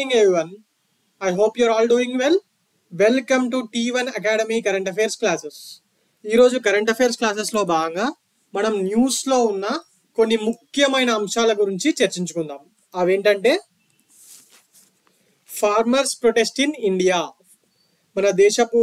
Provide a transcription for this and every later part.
evening, everyone. I hope you're all doing well. Welcome to T one academy current affairs classes ఈరోజు current affairs క్లాసెస్లో భాగంగా మనం న్యూస్లో ఉన్న కొన్ని ముఖ్యమైన అంశాల గురించి చర్చించుకుందాం అవేంటంటే ఫార్మర్స్ ప్రొటెస్ట్ ఇన్ ఇండియా మన దేశపు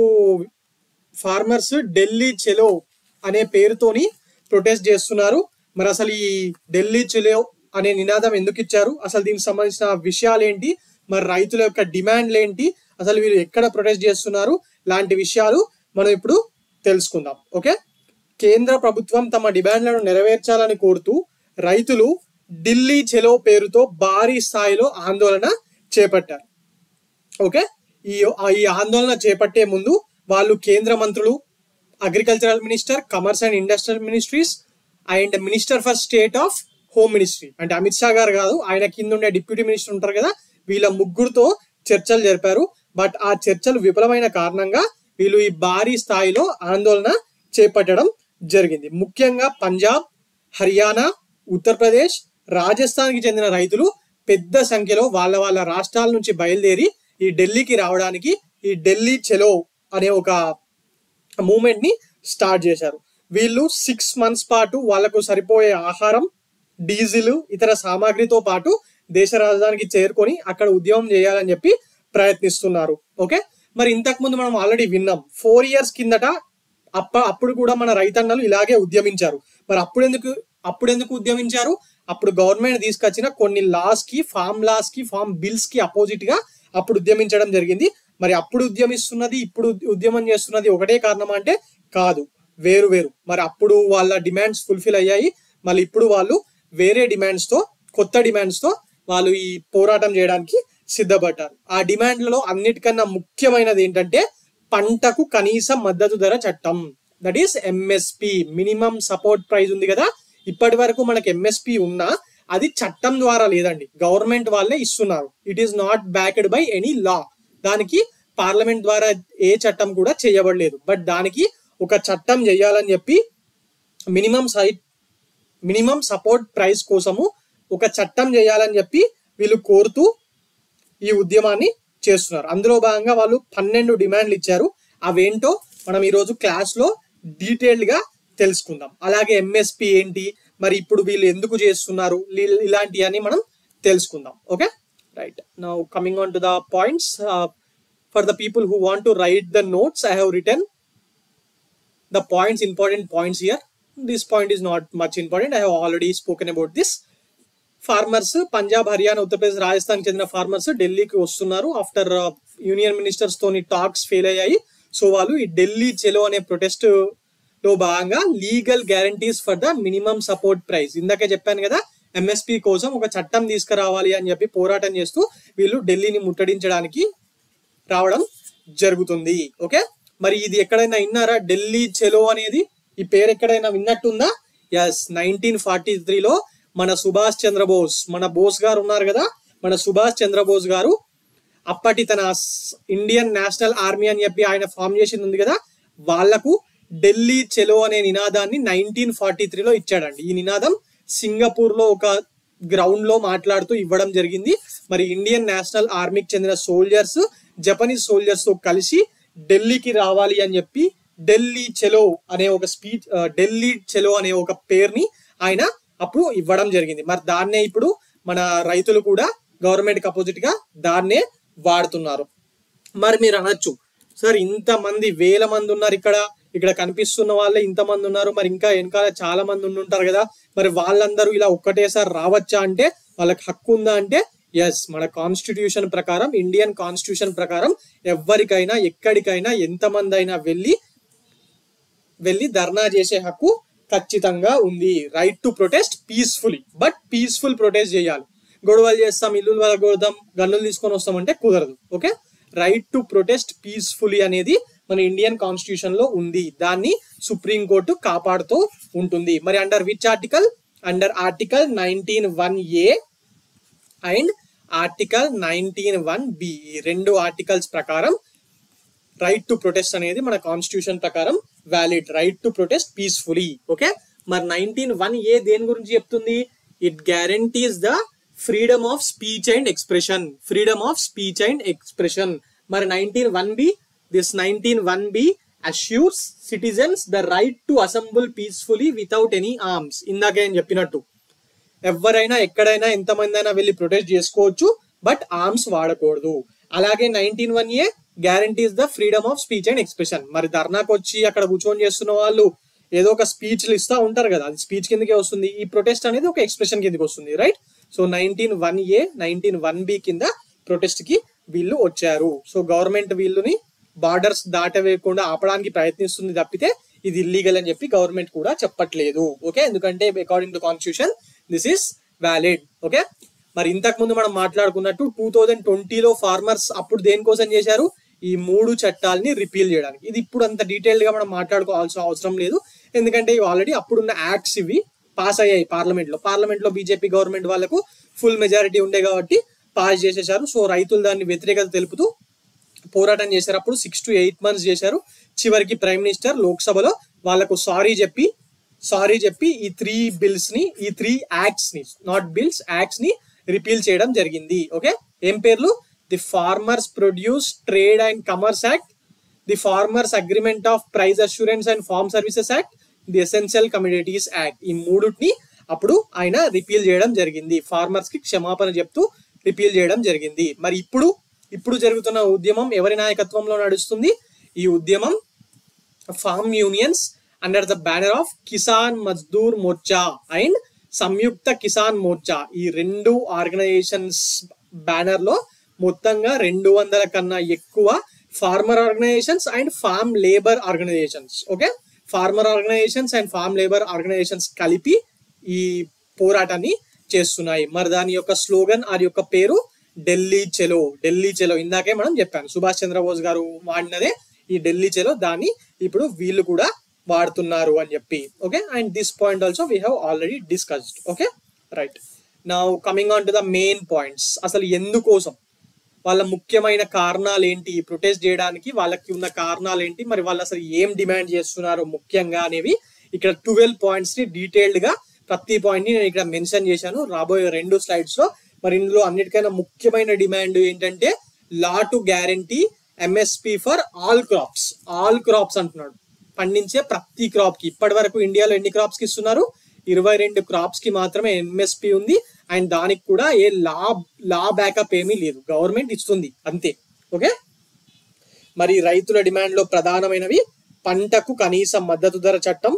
ఫార్మర్స్ ఢిల్లీ చెలో అనే పేరుతోని ప్రొటెస్ట్ చేస్తున్నారు మరి అసలు ఈ ఢిల్లీ చెలో అనే నినాదం ఎందుకు ఇచ్చారు అసలు దీనికి సంబంధించిన విషయాలు ఏంటి మరి రైతుల యొక్క డిమాండ్లు ఏంటి అసలు వీరు ఎక్కడ ప్రొటెస్ట్ చేస్తున్నారు లాంటి విషయాలు మనం ఇప్పుడు తెలుసుకుందాం ఓకే కేంద్ర ప్రభుత్వం తమ డిమాండ్లను నెరవేర్చాలని కోరుతూ రైతులు ఢిల్లీ చెలో పేరుతో భారీ స్థాయిలో ఆందోళన చేపట్టారు ఓకే ఈ ఈ ఆందోళన చేపట్టే ముందు వాళ్ళు కేంద్ర మంత్రులు agricultural minister commerce and industrial ministries and minister for state of home ministry అంటే అమిత్ షా గారు కాదు ఆయన కింద ఉండే డిప్యూటీ మినిస్టర్ ఉంటారు కదా వీళ్ళ ముగ్గురుతో చర్చలు జరిపారు బట్ ఆ చర్చలు విఫలమైన కారణంగా వీళ్ళు ఈ భారీ స్థాయిలో ఆందోళన చేపట్టడం జరిగింది ముఖ్యంగా పంజాబ్ హర్యానా ఉత్తరప్రదేశ్ రాజస్థాన్కి చెందిన రైతులు పెద్ద సంఖ్యలో వాళ్ళ వాళ్ళ రాష్ట్రాల నుంచి బయలుదేరి ఈ ఢిల్లీకి రావడానికి ఈ ఢిల్లీ చెలో అనే ఒక మూమెంట్ ని స్టార్ట్ చేశారు వీళ్ళు సిక్స్ మంత్స్ పాటు వాళ్లకు సరిపోయే ఆహారం డీజిల్ ఇతర సామాగ్రితో పాటు దేశ రాజధానికి చేరుకొని అక్కడ ఉద్యమం చేయాలని చెప్పి ప్రయత్నిస్తున్నారు ఓకే మరి ఇంతకు ముందు మనం ఆల్రెడీ విన్నాం ఫోర్ ఇయర్స్ కిందట అప్ప అప్పుడు కూడా మన రైతన్నలు ఇలాగే ఉద్యమించారు మరి అప్పుడు ఎందుకు అప్పుడు ఎందుకు ఉద్యమించారు అప్పుడు గవర్నమెంట్ తీసుకొచ్చిన కొన్ని లాస్ కి ఫామ్ లాస్ కి ఫామ్ బిల్స్ కి అపోజిట్ గా అప్పుడు ఉద్యమించడం జరిగింది మరి అప్పుడు ఉద్యమిస్తున్నది ఇప్పుడు ఉద్యమం చేస్తున్నది ఒకటే కారణం అంటే కాదు వేరు వేరు మరి అప్పుడు వాళ్ళ డిమాండ్స్ ఫుల్ఫిల్ అయ్యాయి మళ్ళీ ఇప్పుడు వాళ్ళు వేరే డిమాండ్స్ తో కొత్త డిమాండ్స్ తో వాళ్ళు ఈ పోరాటం చేయడానికి సిద్ధపడ్డారు ఆ డిమాండ్లలో అన్నిటికన్నా ముఖ్యమైనది ఏంటంటే పంటకు కనీస మద్దతు ధర చట్టం that is MSP minimum support price ఉంది కదా ఇప్పటి వరకు మనకి ఎంఎస్పి ఉన్నా అది చట్టం ద్వారా లేదండి గవర్నమెంట్ వాళ్ళే ఇస్తున్నారు it is not backed by any law దానికి పార్లమెంట్ ద్వారా ఏ చట్టం కూడా చేయబడలేదు బట్ దానికి ఒక చట్టం చేయాలని చెప్పి minimum site minimum support price కోసము ఒక చట్టం చేయాలని చెప్పి వీళ్ళు కోరుతూ ఈ ఉద్యమాన్ని చేస్తున్నారు అందులో భాగంగా వాళ్ళు పన్నెండు డిమాండ్లు ఇచ్చారు అవేంటో మనం ఈరోజు క్లాస్లో డీటెయిల్డ్ గా తెలుసుకుందాం అలాగే ఎంఎస్పి ఏంటి మరి ఇప్పుడు వీళ్ళు ఎందుకు చేస్తున్నారు ఇలాంటివన్నీ మనం తెలుసుకుందాం okay right now coming on to the points for the people who want to write the notes I have return the points important points here this point is not much important i have already spoken about this farmers Punjab Haryana Uttar Pradesh Rajasthan చెందిన farmers ఢిల్లీకి వస్తున్నారు after union ministers తోని talks fail అయ్యాయి so వాళ్ళు ఈ ఢిల్లీ చెలో అనే protest లో భాగంగా legal guarantees for the minimum support price ఇందాకే చెప్పాను కదా ఎంఎస్పి కోసం ఒక చట్టం తీసుకురావాలి అని చెప్పి పోరాటం చేస్తూ వీళ్ళు ఢిల్లీని ముట్టడించడానికి రావడం జరుగుతుంది ఓకే మరి ఇది ఎక్కడైనా విన్నారా ఢిల్లీ చెలో అనేది ఈ పేరు ఎక్కడైనా విన్నట్టుందా ఎస్ నైన్టీన్ ఫార్టీ త్రీలో మన సుభాష్ చంద్రబోస్ మన బోస్ గారు ఉన్నారు కదా మన సుభాష్ చంద్రబోస్ గారు అప్పటి తన ఇండియన్ నేషనల్ ఆర్మీ అని చెప్పి ఆయన ఫామ్ చేసింది ఉంది కదా వాళ్లకు ఢిల్లీ చెలో అనే నినాదాన్ని నైన్టీన్ ఫార్టీ త్రీలో ఇచ్చాడండి ఈ నినాదం సింగపూర్ లో ఒక గ్రౌండ్ లో మాట్లాడుతూ ఇవ్వడం జరిగింది మరి ఇండియన్ నేషనల్ ఆర్మీకి చెందిన సోల్జర్స్ జపనీస్ సోల్జర్స్ తో కలిసి ఢిల్లీకి రావాలి అని చెప్పి ఢిల్లీ చెలో అనే ఒక స్పీచ్ ఢిల్లీ చెలో అనే ఒక పేరుని ఆయన అప్పుడు ఇవ్వడం జరిగింది మరి దాన్నే ఇప్పుడు మన రైతులు కూడా గవర్నమెంట్ కి అపోజిట్ గా దాన్నే వాడుతున్నారు మరి మీరు అనొచ్చు సార్ ఇంతమంది వేల మంది ఉన్నారు ఇక్కడ ఇక్కడ కనిపిస్తున్న వాళ్ళే ఇంతమంది ఉన్నారు మరి ఇంకా వెనకాల చాలా మంది ఉండుంటారు కదా మరి వాళ్ళందరూ ఇలా ఒక్కటేసారి రావచ్చా అంటే వాళ్ళకి హక్కు ఉందా అంటే ఎస్ మన కాన్స్టిట్యూషన్ ప్రకారం ఇండియన్ కాన్స్టిట్యూషన్ ప్రకారం ఎవరికైనా ఎక్కడికైనా ఎంతమంది అయినా వెళ్ళి వెళ్ళి ధర్నా చేసే హక్కు ఖచ్చితంగా ఉంది right to protest peacefully but peaceful protest చేయాలి గొడవలు చేస్తాం ఇల్లు కొడదాం గన్నులు తీసుకొని వస్తామంటే కుదరదు okay right to protest peacefully అనేది మన ఇండియన్ కాన్స్టిట్యూషన్ లో ఉంది దాన్ని సుప్రీం కోర్టు కాపాడుతూ ఉంటుంది మరి under which article under article nineteen one A and article nineteen one B రెండు ఆర్టికల్స్ ప్రకారం రైట్ టు ప్రొటెస్ట్ అనేది మన కాన్స్టిట్యూషన్ ప్రకారం valid right to protest peacefully okay మరి నైన్టీన్ వన్ ఏ దేని గురించి చెప్తుంది it guarantees the freedom of speech and expression freedom of speech and expression మరి nineteen one B this nineteen one B assures citizens the right to assemble peacefully without any arms ఇందాకే నేను చెప్పినట్టు ఎవరైనా ఎక్కడైనా ఎంతమంది అయినా వెళ్ళి ప్రొటెస్ట్ చేసుకోవచ్చు బట్ ఆర్మ్స్ వాడకూడదు అలాగే nineteen one A guarantees the freedom of speech and expression మరి ధర్నాకు వచ్చి అక్కడ కూర్చొని చేస్తున్న వాళ్ళు ఏదో ఒక స్పీచ్లు ఇస్తా ఉంటారు కదా అది స్పీచ్ కిందకే వస్తుంది ఈ ప్రొటెస్ట్ అనేది ఒక ఎక్స్ప్రెషన్ కిందకి వస్తుంది right so nineteen one A nineteen one B కింద ప్రొటెస్ట్ కి వీళ్ళు వచ్చారు సో గవర్నమెంట్ వీళ్ళని బార్డర్స్ దాటవేయకుండా ఆపడానికి ప్రయత్నిస్తుంది తప్పితే ఇది ఇల్లీగల్ అని చెప్పి గవర్నమెంట్ కూడా చెప్పట్లేదు ఓకే ఎందుకంటే according to constitution this is valid okay మరి ఇంతకు ముందు మనం మాట్లాడుకున్నట్టు టూ థౌజండ్ ట్వంటీలో ఫార్మర్స్ అప్పుడు దేనికోసం చేశారు ఈ మూడు చట్టాలని రిపీల్ చేయడానికి ఇది ఇప్పుడు అంత డీటెయిల్డ్ గా మనం మాట్లాడుకోవాల్సిన అవసరం లేదు ఎందుకంటే ఇవి ఆల్రెడీ అప్పుడున్న యాక్ట్స్ ఇవి పాస్ అయ్యాయి పార్లమెంట్ లో పార్లమెంట్ లో బీజేపీ గవర్నమెంట్ వాళ్ళకు ఫుల్ మెజారిటీ ఉండే కాబట్టి పాస్ చేసేసారు సో రైతులు దాన్ని వ్యతిరేకత తెలుపుతూ పోరాటం చేశారు అప్పుడు సిక్స్ టు ఎయిట్ మంత్స్ చేశారు చివరికి ప్రైమ్ మినిస్టర్ లోక్సభలో వాళ్ళకు సారీ చెప్పి సారీ చెప్పి ఈ త్రీ బిల్స్ ని ఈ త్రీ యాక్ట్స్ ని నాట్ బిల్స్ యాక్ట్స్ ని రిపీల్ చేయడం జరిగింది ఓకే ఏం పేర్లు the farmers produce trade and commerce act the farmers agreement of price assurance and farm services act the essential communities act ఈ మూడుని అప్పుడు ఆయన రిపీల్ చేయడం జరిగింది ఫార్మర్స్ కి క్షమాపణ చెప్తూ రిపీల్ చేయడం జరిగింది మరి ఇప్పుడు ఇప్పుడు జరుగుతున్న ఉద్యమం ఎవరి నాయకత్వంలో నడుస్తుంది ఈ ఉద్యమం farm unions under the banner of Kisan Mazdoor Morcha and Samyukta Kisan Morcha ఈ రెండు ఆర్గనైజేషన్స్ బ్యానర్ లో మొత్తంగా రెండు వందల కన్నా ఎక్కువ farmer organisations and farm labour organisations okay farmer organisations and farm labour organisations కలిపి ఈ పోరాటాన్ని చేస్తున్నాయి మరి దాని యొక్క స్లోగన్ ఆ యొక్క పేరు ఢిల్లీ చెలో ఢిల్లీ చెలో ఇందాకే మనం చెప్పాను సుభాష్ చంద్రబోస్ గారు వాడినదే ఈ ఢిల్లీ చెలో దాన్ని ఇప్పుడు వీళ్ళు కూడా వాడుతున్నారు అని చెప్పి okay and this point also we have already discussed okay right నా coming on to the main points అసలు ఎందుకోసం వాళ్ళ ముఖ్యమైన కారణాలు ఏంటి ప్రొటెస్ట్ చేయడానికి వాళ్ళకి ఉన్న కారణాలు ఏంటి మరి వాళ్ళు అసలు ఏం డిమాండ్ చేస్తున్నారు ముఖ్యంగా అనేవి ఇక్కడ ట్వెల్వ్ పాయింట్స్ ని డీటెయిల్డ్ గా ప్రతి పాయింట్ ని నేను ఇక్కడ మెన్షన్ చేశాను రాబోయే రెండు స్లైడ్స్ లో మరి ఇందులో అన్నిటికైనా ముఖ్యమైన డిమాండ్ ఏంటంటే law to guarantee MSP for all crops all crops అంటున్నాడు పండించే ప్రతి క్రాప్ కి ఇప్పటి వరకు ఇండియాలో ఎన్ని క్రాప్స్ కి ఇస్తున్నారు ఇరవై రెండు క్రాప్స్ కి మాత్రమే ఎంఎస్పి ఉంది అండ్ దానికి కూడా ఏ లా లా బ్యాకప్ ఏమీ లేదు గవర్నమెంట్ ఇస్తుంది అంతే ఓకే మరి రైతుల డిమాండ్ లో ప్రధానమైనవి పంటకు కనీస మద్దతు ధర చట్టం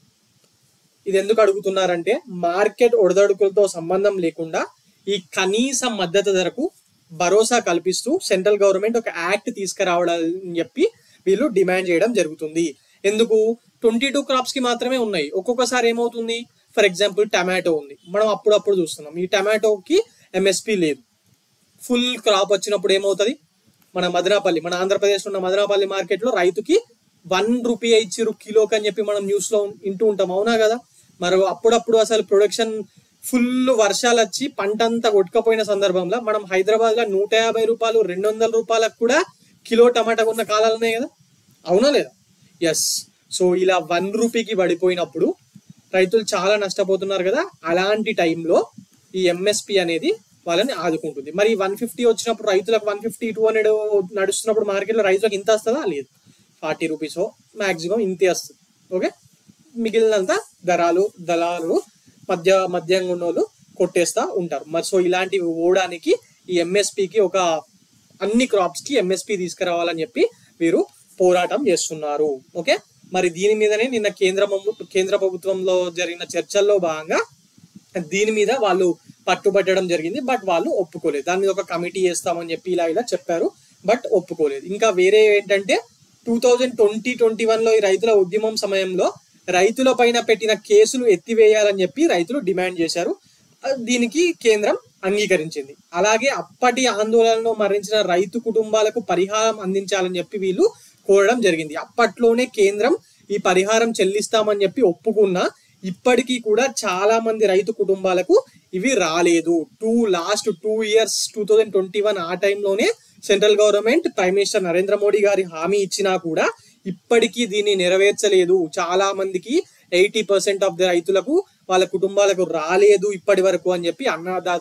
ఇది ఎందుకు అడుగుతున్నారంటే మార్కెట్ ఒడదొడుకులతో సంబంధం లేకుండా ఈ కనీస మద్దతు ధరకు భరోసా కల్పిస్తూ సెంట్రల్ గవర్నమెంట్ ఒక యాక్ట్ తీసుకురావడాలని చెప్పి వీళ్ళు డిమాండ్ చేయడం జరుగుతుంది ఎందుకు ట్వంటీ టూ క్రాప్స్ కి మాత్రమే ఉన్నాయి ఒక్కొక్కసారి ఏమవుతుంది ఫర్ ఎగ్జాంపుల్ టమాటో ఉంది మనం అప్పుడప్పుడు చూస్తున్నాం ఈ టమాటోకి ఎంఎస్పి లేదు ఫుల్ క్రాప్ వచ్చినప్పుడు ఏమవుతుంది మన మదనాపల్లి మన ఆంధ్రప్రదేశ్ ఉన్న మదనాపల్లి మార్కెట్ లో రైతుకి వన్ రూపీ ఇచ్చిరు కిలోకి అని చెప్పి మనం న్యూస్ లో వింటూ ఉంటాం అవునా కదా మరి అప్పుడప్పుడు అసలు ప్రొడక్షన్ ఫుల్ వర్షాలు వచ్చి పంట అంతా కొట్టుకపోయిన సందర్భంలో మనం హైదరాబాద్ లో నూట యాభై రూపాయలు రెండు వందల రూపాయలకు కూడా కిలో టమాటా ఉన్న కాలాలు ఉన్నాయి కదా అవునా లేదా ఎస్ సో ఇలా వన్ రూపీకి పడిపోయినప్పుడు రైతులు చాలా నష్టపోతున్నారు కదా అలాంటి టైంలో ఈ ఎంఎస్పి అనేది వాళ్ళని ఆదుకుంటుంది మరి వన్ ఫిఫ్టీ వచ్చినప్పుడు రైతులకు వన్ ఫిఫ్టీ టూ హండ్రెడ్ నడుస్తున్నప్పుడు మార్కెట్లో రైతులకు ఇంత వస్తుందా లేదు ఫార్టీ రూపీస్ మాక్సిమం ఇంతే వస్తుంది ఓకే మిగిలినంత ధరాలు దళాలు మధ్య మధ్యంగా ఉన్న వాళ్ళు కొట్టేస్తా ఉంటారు మరి సో ఇలాంటివి ఓడానికి ఈ ఎంఎస్పికి ఒక అన్ని క్రాప్స్ కి ఎంఎస్పి తీసుకురావాలని చెప్పి వీరు పోరాటం చేస్తున్నారు ఓకే మరి దీని మీదనే నిన్న కేంద్ర మమ్ము- కేంద్ర ప్రభుత్వంలో జరిగిన చర్చల్లో భాగంగా దీని మీద వాళ్ళు పట్టుబట్టడం జరిగింది బట్ వాళ్ళు ఒప్పుకోలేదు దాని మీద ఒక కమిటీ చేస్తామని చెప్పి ఇలా ఇలా చెప్పారు బట్ ఒప్పుకోలేదు ఇంకా వేరే ఏంటంటే two thousand twenty twenty one లో ఈ రైతుల ఉద్యమం సమయంలో రైతుల పైన పెట్టిన కేసులు ఎత్తివేయాలని చెప్పి రైతులు డిమాండ్ చేశారు ఆ, దీనికి కేంద్రం అంగీకరించింది అలాగే అప్పటి ఆందోళనలో మరణించిన రైతు కుటుంబాలకు పరిహారం అందించాలని చెప్పి వీళ్ళు కోరడం జరిగింది అప్పట్లోనే కేంద్రం ఈ పరిహారం చెల్లిస్తామని చెప్పి ఒప్పుకున్నా ఇప్పటికీ కూడా చాలా మంది రైతు కుటుంబాలకు ఇవి రాలేదు two last two years two thousand twenty one ఆ టైంలోనే central government prime minister Narendra Modi గారి హామీ ఇచ్చినా కూడా ఇప్పటికీ దీన్ని నెరవేర్చలేదు చాలా మందికి ఎయిటీ పర్సెంట్ ఆఫ్ ద రైతులకు వాళ్ళ కుటుంబాలకు రాలేదు ఇప్పటి వరకు అని చెప్పి అన్నదాతలు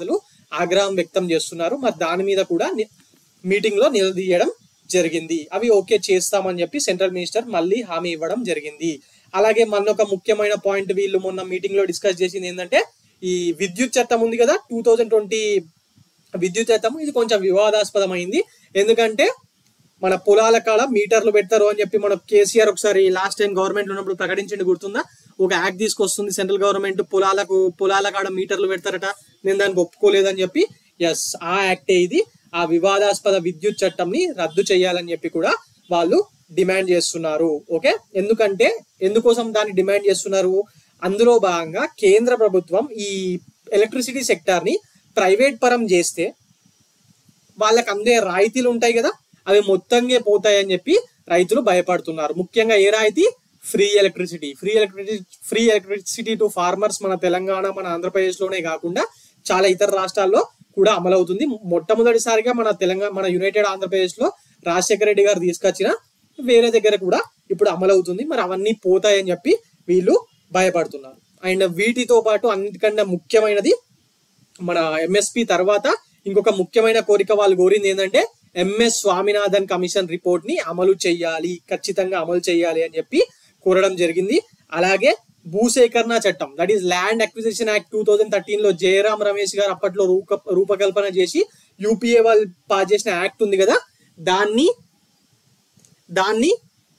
ఆగ్రహం వ్యక్తం చేస్తున్నారు మరి దాని మీద కూడా మీటింగ్ లో నిలదీయడం జరిగింది అవి ఓకే చేస్తామని చెప్పి సెంట్రల్ మినిస్టర్ మళ్ళీ హామీ ఇవ్వడం జరిగింది అలాగే మన ఒక ముఖ్యమైన పాయింట్ వీళ్ళు మొన్న మీటింగ్ లో డిస్కస్ చేసింది ఏంటంటే ఈ విద్యుత్ చట్టం ఉంది కదా టూ థౌజండ్ ట్వంటీ విద్యుత్ చట్టం ఇది కొంచెం వివాదాస్పదమైంది ఎందుకంటే మన పొలాల కాడ మీటర్లు పెడతారు అని చెప్పి మన కేసీఆర్ ఒకసారి లాస్ట్ టైం గవర్నమెంట్ ఉన్నప్పుడు ప్రకటించండి గుర్తుందా ఒక యాక్ట్ తీసుకొస్తుంది సెంట్రల్ గవర్నమెంట్ పొలాలకు పొలాల కాడ మీటర్లు పెడతారట నేను దానికి ఒప్పుకోలేదని చెప్పి ఎస్ ఆ యాక్టే ఇది ఆ వివాదాస్పద విద్యుత్ చట్టంని రద్దు చేయాలని చెప్పి కూడా వాళ్ళు డిమాండ్ చేస్తున్నారు ఓకే ఎందుకంటే ఎందుకోసం దాన్ని డిమాండ్ చేస్తున్నారు అందులో భాగంగా కేంద్ర ప్రభుత్వం ఈ ఎలక్ట్రిసిటీ సెక్టార్ ని ప్రైవేట్ పరం చేస్తే వాళ్ళకి అందే రాయితీలు ఉంటాయి కదా అవి మొత్తంగా పోతాయని చెప్పి రైతులు భయపడుతున్నారు ముఖ్యంగా ఏ రాయితీ free electricity free electricity free electricity to farmers మన తెలంగాణ మన ఆంధ్రప్రదేశ్ లోనే కాకుండా చాలా ఇతర రాష్ట్రాల్లో కూడా అమలవుతుంది మొట్టమొదటిసారిగా మన తెలంగాణ మన యునైటెడ్ ఆంధ్రప్రదేశ్ లో రాజశేఖర రెడ్డి గారు తీసుకొచ్చిన వేరే దగ్గర కూడా ఇప్పుడు అమలవుతుంది మరి అవన్నీ పోతాయని చెప్పి వీళ్ళు భయపడుతున్నారు అండ్ వీటితో పాటు అన్నిటికన్నా ముఖ్యమైనది మన ఎంఎస్పి తర్వాత ఇంకొక ముఖ్యమైన కోరిక వాళ్ళు కోరింది ఏంటంటే ఎంఎస్ స్వామినాథన్ కమిషన్ రిపోర్ట్ ని అమలు చేయాలి ఖచ్చితంగా అమలు చేయాలి అని చెప్పి కోరడం జరిగింది అలాగే భూసేకరణ చట్టం that is land acquisition act two thousand thirteen లో జయరాం రమేష్ గారు అప్పట్లో రూప రూపకల్పన చేసి యూపీఏ వాళ్ళు పాస్ చేసిన యాక్ట్ ఉంది కదా దాన్ని దాన్ని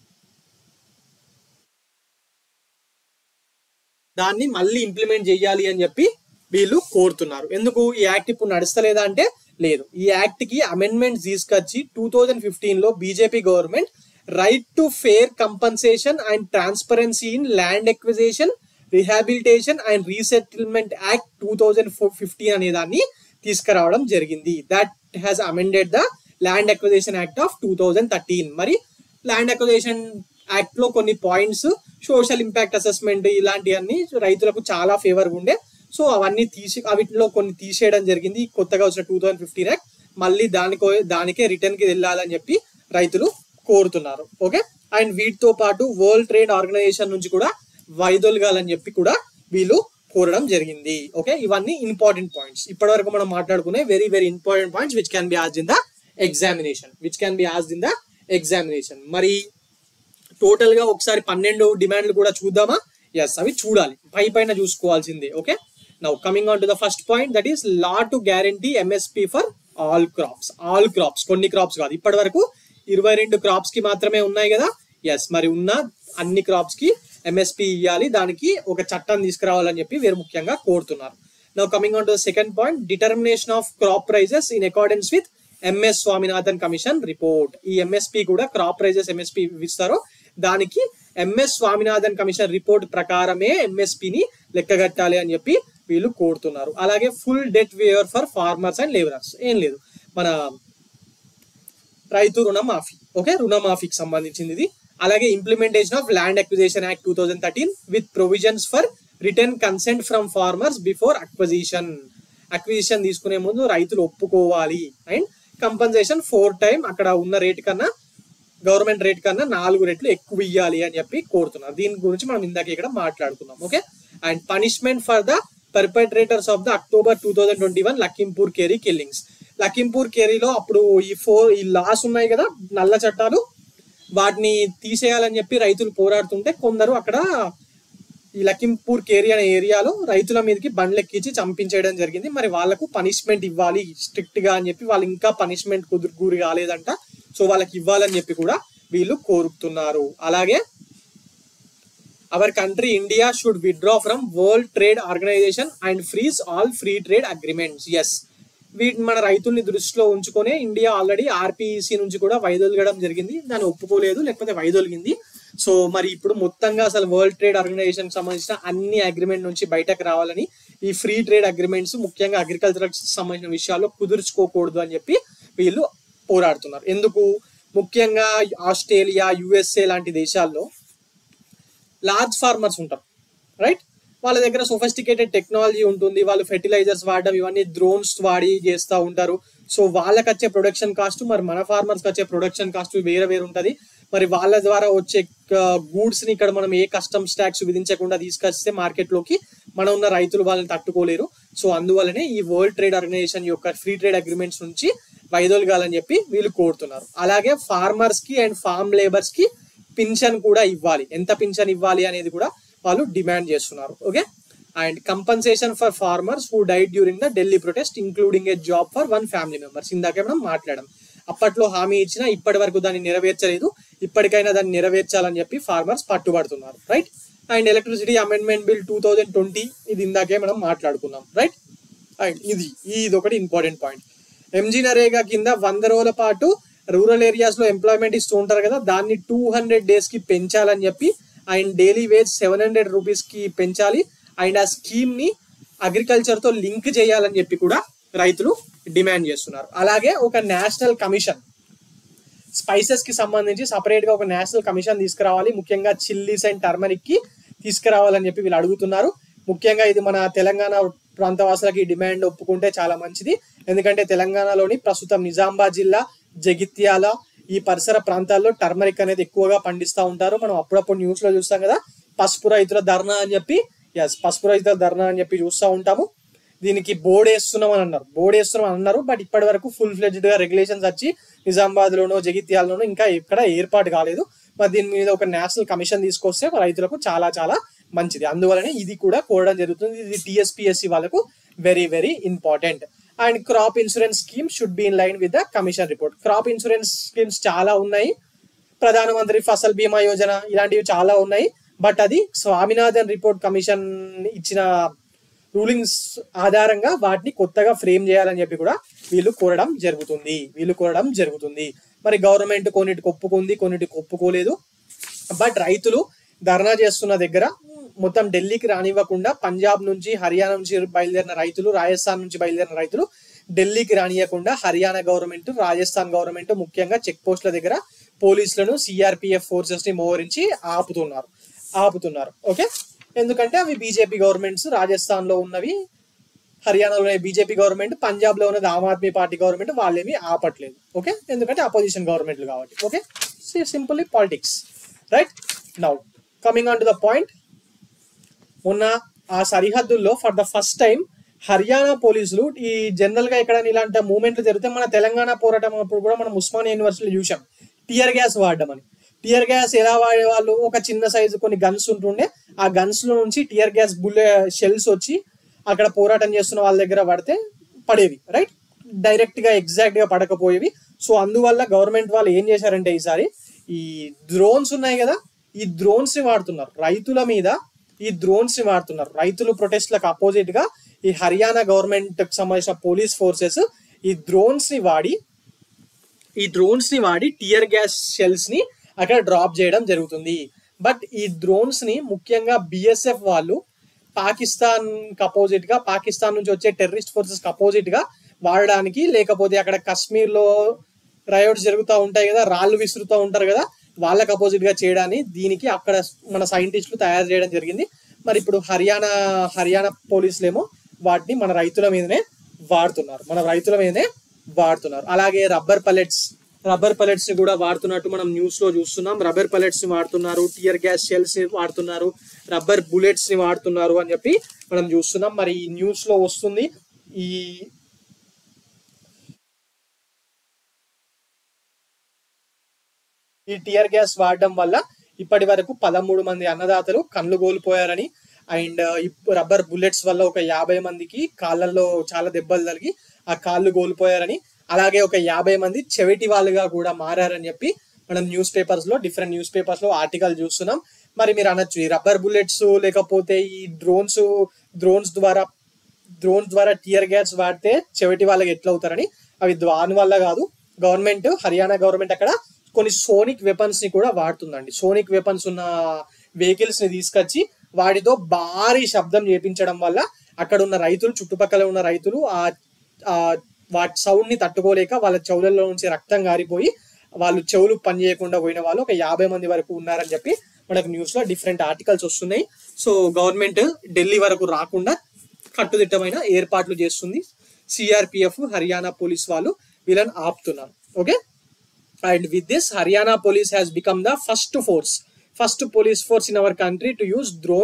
దాన్ని మళ్ళీ ఇంప్లిమెంట్ చేయాలి అని చెప్పి వీళ్ళు కోరుతున్నారు ఎందుకు ఈ యాక్ట్ ఇప్పుడు నడుస్తలేదా అంటే లేదు ఈ యాక్ట్ కి అమెండ్మెంట్స్ తీసుకొచ్చి టూ థౌజండ్ ఫిఫ్టీన్ లో BJP government right to fair compensation and transparency in land acquisition rehabilitation and resettlement act two thousand fifteen అనే దాన్ని తీసుకురావడం జరిగింది that has amended the land acquisition act of two thousand thirteen మరి land acquisition act లో కొన్ని points social impact assessment ఇలాంటివన్నీ రైతులకు చాలా ఫేవర్ ఉండే సో అవన్నీ తీసి వీటిలో కొన్ని తీసేయడం జరిగింది కొత్తగా వచ్చిన టూ థౌజండ్ ఫిఫ్టీన్ యాక్ట్ మళ్ళీ దానికో దానికే రిటర్న్ కి వెళ్ళాలని చెప్పి రైతులు కోరుతున్నారు ఓకే అండ్ వీటితో పాటు వరల్డ్ ట్రేడ్ ఆర్గనైజేషన్ నుంచి కూడా వైదొలగాలని చెప్పి కూడా వీళ్ళు కోరడం జరిగింది ఓకే ఇవన్నీ ఇంపార్టెంట్ పాయింట్స్ ఇప్పటి వరకు మనం మాట్లాడుకునే very very important points which can be asked in the examination which can be asked in the examination మరి టోటల్ గా ఒకసారి పన్నెండు డిమాండ్లు కూడా చూద్దామా ఎస్ అవి చూడాలి పై పైన చూసుకోవాల్సిందే okay now coming on to the first point that is law to guarantee MSP for all crops all crops కొన్ని క్రాప్స్ కాదు ఇప్పటి వరకు ఇరవై రెండు క్రాప్స్ కి మాత్రమే ఉన్నాయి కదా ఎస్ మరి ఉన్న అన్ని క్రాప్స్ కి ఎంఎస్పి ఇవ్వాలి దానికి ఒక చట్టం తీసుకురావాలని చెప్పి వీరు ముఖ్యంగా కోరుతున్నారు now coming on to second point determination of crop prices in accordance with MS Swaminathan commission report ఈ ఎంఎస్పి కూడా క్రాప్ ప్రైజెస్ ఎంఎస్పి ఇస్తారో దానికి ఎంఎస్ స్వామినాథన్ కమిషన్ రిపోర్ట్ ప్రకారమే ఎంఎస్పిని లెక్కగట్టాలి అని చెప్పి వీళ్ళు కోరుతున్నారు అలాగే full debt waiver for farmers and labourers ఏం లేదు మన రైతు రుణమాఫీ ఓకే రుణమాఫీకి సంబంధించింది ఇది అలాగే implementation of land acquisition act two thousand thirteen with provisions for return consent from farmers before acquisition acquisition తీసుకునే ముందు రైతులు ఒప్పుకోవాలి అండ్ కంపన్సేషన్ ఫోర్ టైం అక్కడ ఉన్న రేట్ కన్నా గవర్నమెంట్ రేట్ కన్నా నాలుగు రెట్లు ఎక్కువ ఇవ్వాలి అని చెప్పి కోరుతున్నారు దీని గురించి మనం ఇందాక ఇక్కడ మాట్లాడుకున్నాం okay and punishment for the perpetrators of the October two thousand twenty one Lakhimpur Kheri killings Lakhimpur కేరీలో అప్పుడు ఈ ఫోర్ ఈ లాస్ ఉన్నాయి కదా నల్ల చట్టాలు వాటిని తీసేయాలని చెప్పి రైతులు పోరాడుతుంటే కొందరు అక్కడ ఈ లఖింపూర్ కేరీ అనే ఏరియాలో రైతుల మీదకి బండ్లెక్కించి చంపించేయడం జరిగింది మరి వాళ్ళకు పనిష్మెంట్ ఇవ్వాలి స్ట్రిక్ట్ గా అని చెప్పి వాళ్ళు ఇంకా పనిష్మెంట్ కుదురు గురి కాలేదంట సో వాళ్ళకి ఇవ్వాలని చెప్పి కూడా వీళ్ళు కోరుతున్నారు అలాగే our country India should withdraw from world trade organisation and freeze all free trade agreements yes వీటిని మన రైతుల్ని దృష్టిలో ఉంచుకొని ఇండియా ఆల్రెడీ ఆర్పిఈసి నుంచి కూడా వైదొలగడం జరిగింది దాన్ని ఒప్పుకోలేదు లేకపోతే వైదొలిగింది సో మరి ఇప్పుడు మొత్తంగా అసలు వరల్డ్ ట్రేడ్ ఆర్గనైజేషన్ సంబంధించిన అన్ని అగ్రిమెంట్ నుంచి బయటకు రావాలని ఈ ఫ్రీ ట్రేడ్ అగ్రిమెంట్స్ ముఖ్యంగా అగ్రికల్చర్ సంబంధించిన విషయాల్లో కుదుర్చుకోకూడదు అని చెప్పి వీళ్ళు పోరాడుతున్నారు ఎందుకు ముఖ్యంగా ఆస్ట్రేలియా యుఎస్ఏ లాంటి దేశాల్లో లార్జ్ ఫార్మర్స్ ఉంటారు రైట్ వాళ్ళ దగ్గర సొఫిస్టికేటెడ్ టెక్నాలజీ ఉంటుంది వాళ్ళు ఫెర్టిలైజర్స్ వాడడం ఇవన్నీ డ్రోన్స్ వాడి చేస్తూ ఉంటారు సో వాళ్ళకి వచ్చే ప్రొడక్షన్ కాస్ట్ మరి మన ఫార్మర్స్కి వచ్చే ప్రొడక్షన్ కాస్ట్ వేరే వేరే ఉంటుంది మరి వాళ్ళ ద్వారా వచ్చే గూడ్స్ ని ఇక్కడ మనం ఏ కస్టమ్స్ ట్యాక్స్ విధించకుండా తీసుకొస్తే మార్కెట్ లోకి మన ఉన్న రైతులు వాళ్ళని తట్టుకోలేరు సో అందువల్లనే ఈ వరల్డ్ ట్రేడ్ ఆర్గనైజేషన్ యొక్క ఫ్రీ ట్రేడ్ అగ్రిమెంట్స్ నుంచి వైదొలగాలని చెప్పి వీళ్ళు కోరుతున్నారు అలాగే ఫార్మర్స్ కి అండ్ ఫార్మ్ లేబర్స్ కి పింఛన్ కూడా ఇవ్వాలి ఎంత పింఛన్ ఇవ్వాలి అనేది కూడా వాళ్ళు డిమాండ్ చేస్తున్నారు okay and compensation for farmers who died during the Delhi protest including a job for one family members ఇందాకే మనం మాట్లాడడం అప్పట్లో హామీ ఇచ్చినా ఇప్పటి వరకు దాన్ని నెరవేర్చలేదు ఇప్పటికైనా దాన్ని నెరవేర్చాలని చెప్పి ఫార్మర్స్ పట్టుబడుతున్నారు right and electricity amendment bill two thousand twenty ఇది ఇందాకే మనం మాట్లాడుకున్నాం రైట్ అండ్ ఇది ఇది ఒకటి ఇంపార్టెంట్ పాయింట్ ఎంజీ నరేగా కింద వంద రోజుల పాటు రూరల్ ఏరియాస్ లో ఎంప్లాయ్మెంట్ ఇస్తూ ఉంటారు కదా దాన్ని టూ హండ్రెడ్ డేస్ కి పెంచాలని చెప్పి and daily wage seven hundred rupees కి పెంచాలి అండ్ ఆ స్కీమ్ ని అగ్రికల్చర్ తో లింక్ చేయాలని చెప్పి కూడా రైతులు డిమాండ్ చేస్తున్నారు అలాగే ఒక నేషనల్ కమిషన్ స్పైసెస్ కి సంబంధించి సపరేట్ గా ఒక నేషనల్ కమిషన్ తీసుకురావాలి ముఖ్యంగా చిల్లీస్ అండ్ టర్మరిక్ కి తీసుకురావాలని చెప్పి వీళ్ళు అడుగుతున్నారు ముఖ్యంగా ఇది మన తెలంగాణ ప్రాంతవాసులకి డిమాండ్ ఒప్పుకుంటే చాలా మంచిది ఎందుకంటే తెలంగాణలోని ప్రస్తుతం నిజామాబాద్ జిల్లా జగిత్యాల ఈ పరిసర ప్రాంతాల్లో టర్మరిక్ అనేది ఎక్కువగా పండిస్తూ ఉంటారు మనం అప్పుడప్పుడు న్యూస్ లో చూస్తాం కదా పసుపు రైతుల ధర్నా అని చెప్పి ఎస్ పసుపు రైతుల ధర్నా అని చెప్పి చూస్తూ ఉంటాము దీనికి బోర్డు వేస్తున్నాం అని అన్నారు బోర్డు వేస్తున్నాం అని అన్నారు బట్ ఇప్పటి వరకు ఫుల్ ఫ్లెడ్జ్డ్ గా రెగ్యులేషన్స్ వచ్చి నిజామాబాద్ లోనో జగిత్యాలలోనో ఇంకా ఎక్కడ ఏర్పాటు కాలేదు మరి దీని మీద ఒక నేషనల్ కమిషన్ తీసుకొస్తే రైతులకు చాలా చాలా మంచిది అందువలనే ఇది కూడా కోరడం జరుగుతుంది ఇది టిఎస్పిఎస్సి వాళ్ళకు very very important and crop insurance scheme should be in line with the commission report crop insurance schemes చాలా ఉన్నాయి ప్రధానమంత్రి ఫసల్ బీమా యోజన ఇలాంటివి చాలా ఉన్నాయి బట్ అది స్వామినాథన్ రిపోర్ట్ కమిషన్ ఇచ్చిన రూలింగ్స్ ఆధారంగా వాటిని కొత్తగా ఫ్రేమ్ చేయాలని చెప్పి కూడా వీళ్ళు కోరడం జరుగుతుంది వీళ్ళు కోరడం జరుగుతుంది మరి గవర్నమెంట్ కొన్నిటికి ఒప్పుకుంది కొన్నిటికి ఒప్పుకోలేదు బట్ రైతులు ధర్నా చేస్తున్న దగ్గర మొత్తం ఢిల్లీకి రానివ్వకుండా పంజాబ్ నుంచి హర్యానా నుంచి బయలుదేరిన రైతులు రాజస్థాన్ నుంచి బయలుదేరిన రైతులు ఢిల్లీకి రానియకుండా హర్యానా గవర్నమెంట్ రాజస్థాన్ గవర్నమెంట్ ముఖ్యంగా చెక్ పోస్టుల దగ్గర పోలీసులను సిఆర్పిఎఫ్ ఫోర్సెస్ ని మోహరించి ఆపుతున్నారు ఆపుతున్నారు ఓకే ఎందుకంటే అవి బీజేపీ గవర్నమెంట్స్ రాజస్థాన్ లో ఉన్నవి హర్యానాలో బీజేపీ గవర్నమెంట్ పంజాబ్ లో ఉన్నది ఆమ్ ఆద్మీ పార్టీ గవర్నమెంట్ వాళ్ళేమి ఆపట్లేదు ఓకే ఎందుకంటే అపోజిషన్ గవర్నమెంట్లు కాబట్టి okay simply politics right now coming on to the point మొన్న ఆ సరిహద్దుల్లో for the first time Haryana పోలీసులు ఈ జనరల్ గా ఇక్కడ ఇలాంటి మూమెంట్లు జరిగితే మన తెలంగాణ పోరాటం అప్పుడు కూడా మనం ఉస్మానియా యూనివర్సిటీలో చూసాం టియర్ గ్యాస్ వాడడం అని టియర్ గ్యాస్ ఎలా వాడే వాళ్ళు ఒక చిన్న సైజు కొన్ని గన్స్ ఉంటుండే ఆ గన్స్ లో నుంచి టియర్ గ్యాస్ బుల్లె షెల్స్ వచ్చి అక్కడ పోరాటం చేస్తున్న వాళ్ళ దగ్గర పడితే పడేవి రైట్ డైరెక్ట్ గా ఎగ్జాక్ట్ గా పడకపోయేవి సో అందువల్ల గవర్నమెంట్ వాళ్ళు ఏం చేశారంటే ఈసారి ఈ డ్రోన్స్ ఉన్నాయి కదా ఈ డ్రోన్స్ ని వాడుతున్నారు రైతుల మీద ఈ డ్రోన్స్ ని వాడుతున్నారు రైతులు ప్రొటెస్ట్లకు అపోజిట్ గా ఈ హర్యానా గవర్నమెంట్ కి సంబంధించిన పోలీస్ ఫోర్సెస్ ఈ డ్రోన్స్ ని వాడి ఈ డ్రోన్స్ ని వాడి టియర్ గ్యాస్ షెల్స్ ని అక్కడ డ్రాప్ చేయడం జరుగుతుంది బట్ ఈ డ్రోన్స్ ని ముఖ్యంగా బిఎస్ఎఫ్ వాళ్ళు పాకిస్తాన్ అపోజిట్ గా పాకిస్తాన్ నుంచి వచ్చే టెర్రరిస్ట్ ఫోర్సెస్ అపోజిట్ గా వాడడానికి లేకపోతే అక్కడ కశ్మీర్ లో రయోట్స్ జరుగుతూ ఉంటాయి కదా రాళ్ళు విసురుతూ ఉంటారు కదా వాళ్ళకి అపోజిట్ గా చేయడానికి దీనికి అక్కడ మన సైంటిస్టులు తయారు చేయడం జరిగింది మరి ఇప్పుడు హర్యానా హర్యానా పోలీసులు ఏమో వాటిని మన రైతుల మీదనే వాడుతున్నారు మన రైతుల మీదనే వాడుతున్నారు అలాగే రబ్బర్ పల్లెట్స్ రబ్బర్ పల్లెట్స్ ని కూడా వాడుతున్నట్టు మనం న్యూస్ లో చూస్తున్నాం రబ్బర్ పల్లెట్స్ ని వాడుతున్నారు టియర్ గ్యాస్ షెల్స్ ని వాడుతున్నారు రబ్బర్ బుల్లెట్స్ ని వాడుతున్నారు అని చెప్పి మనం చూస్తున్నాం మరి ఈ న్యూస్ లో వస్తుంది ఈ ఈ టియర్ గ్యాస్ వాడడం వల్ల ఇప్పటి వరకు పదమూడు మంది అన్నదాతలు కళ్ళు కోల్పోయారని అండ్ రబ్బర్ బుల్లెట్స్ వల్ల ఒక యాభై మందికి కాళ్ళల్లో చాలా దెబ్బలు తగిలి ఆ కాళ్ళు కోల్పోయారని అలాగే ఒక యాభై మంది చెవిటి వాళ్ళుగా కూడా మారారని చెప్పి మనం న్యూస్ పేపర్స్ లో డిఫరెంట్ న్యూస్ పేపర్స్ లో ఆర్టికల్ చూస్తున్నాం మరి మీరు అనొచ్చు ఈ రబ్బర్ బుల్లెట్స్ లేకపోతే ఈ డ్రోన్స్ డ్రోన్స్ ద్వారా డ్రోన్స్ ద్వారా టియర్ గ్యాస్ వాడితే చెవిటి వాళ్ళకి ఎట్లా అవుతారని అవి దాని వల్ల కాదు గవర్నమెంట్ హర్యానా గవర్నమెంట్ అక్కడ కొన్ని సోనిక్ వెపన్స్ ని కూడా వాడుతుందండి సోనిక్ వెపన్స్ ఉన్న వెహికల్స్ ని తీసుకొచ్చి వాటితో భారీ శబ్దం చేపించడం వల్ల అక్కడ ఉన్న రైతులు చుట్టుపక్కల ఉన్న రైతులు ఆ ఆ వాటి సౌండ్ ని తట్టుకోలేక వాళ్ళ చెవులలో నుంచి రక్తం గారిపోయి వాళ్ళు చెవులు పని చేయకుండా పోయిన వాళ్ళు ఒక యాభై మంది వరకు ఉన్నారని చెప్పి మనకు న్యూస్ లో డిఫరెంట్ ఆర్టికల్స్ వస్తున్నాయి సో గవర్నమెంట్ ఢిల్లీ వరకు రాకుండా కట్టుదిట్టమైన ఏర్పాట్లు చేస్తుంది సిఆర్పిఎఫ్ హర్యానా పోలీస్ వాళ్ళు వీళ్ళని ఆపుతున్నారు okay and with this Haryana police has become the first force first police force in our country to use drones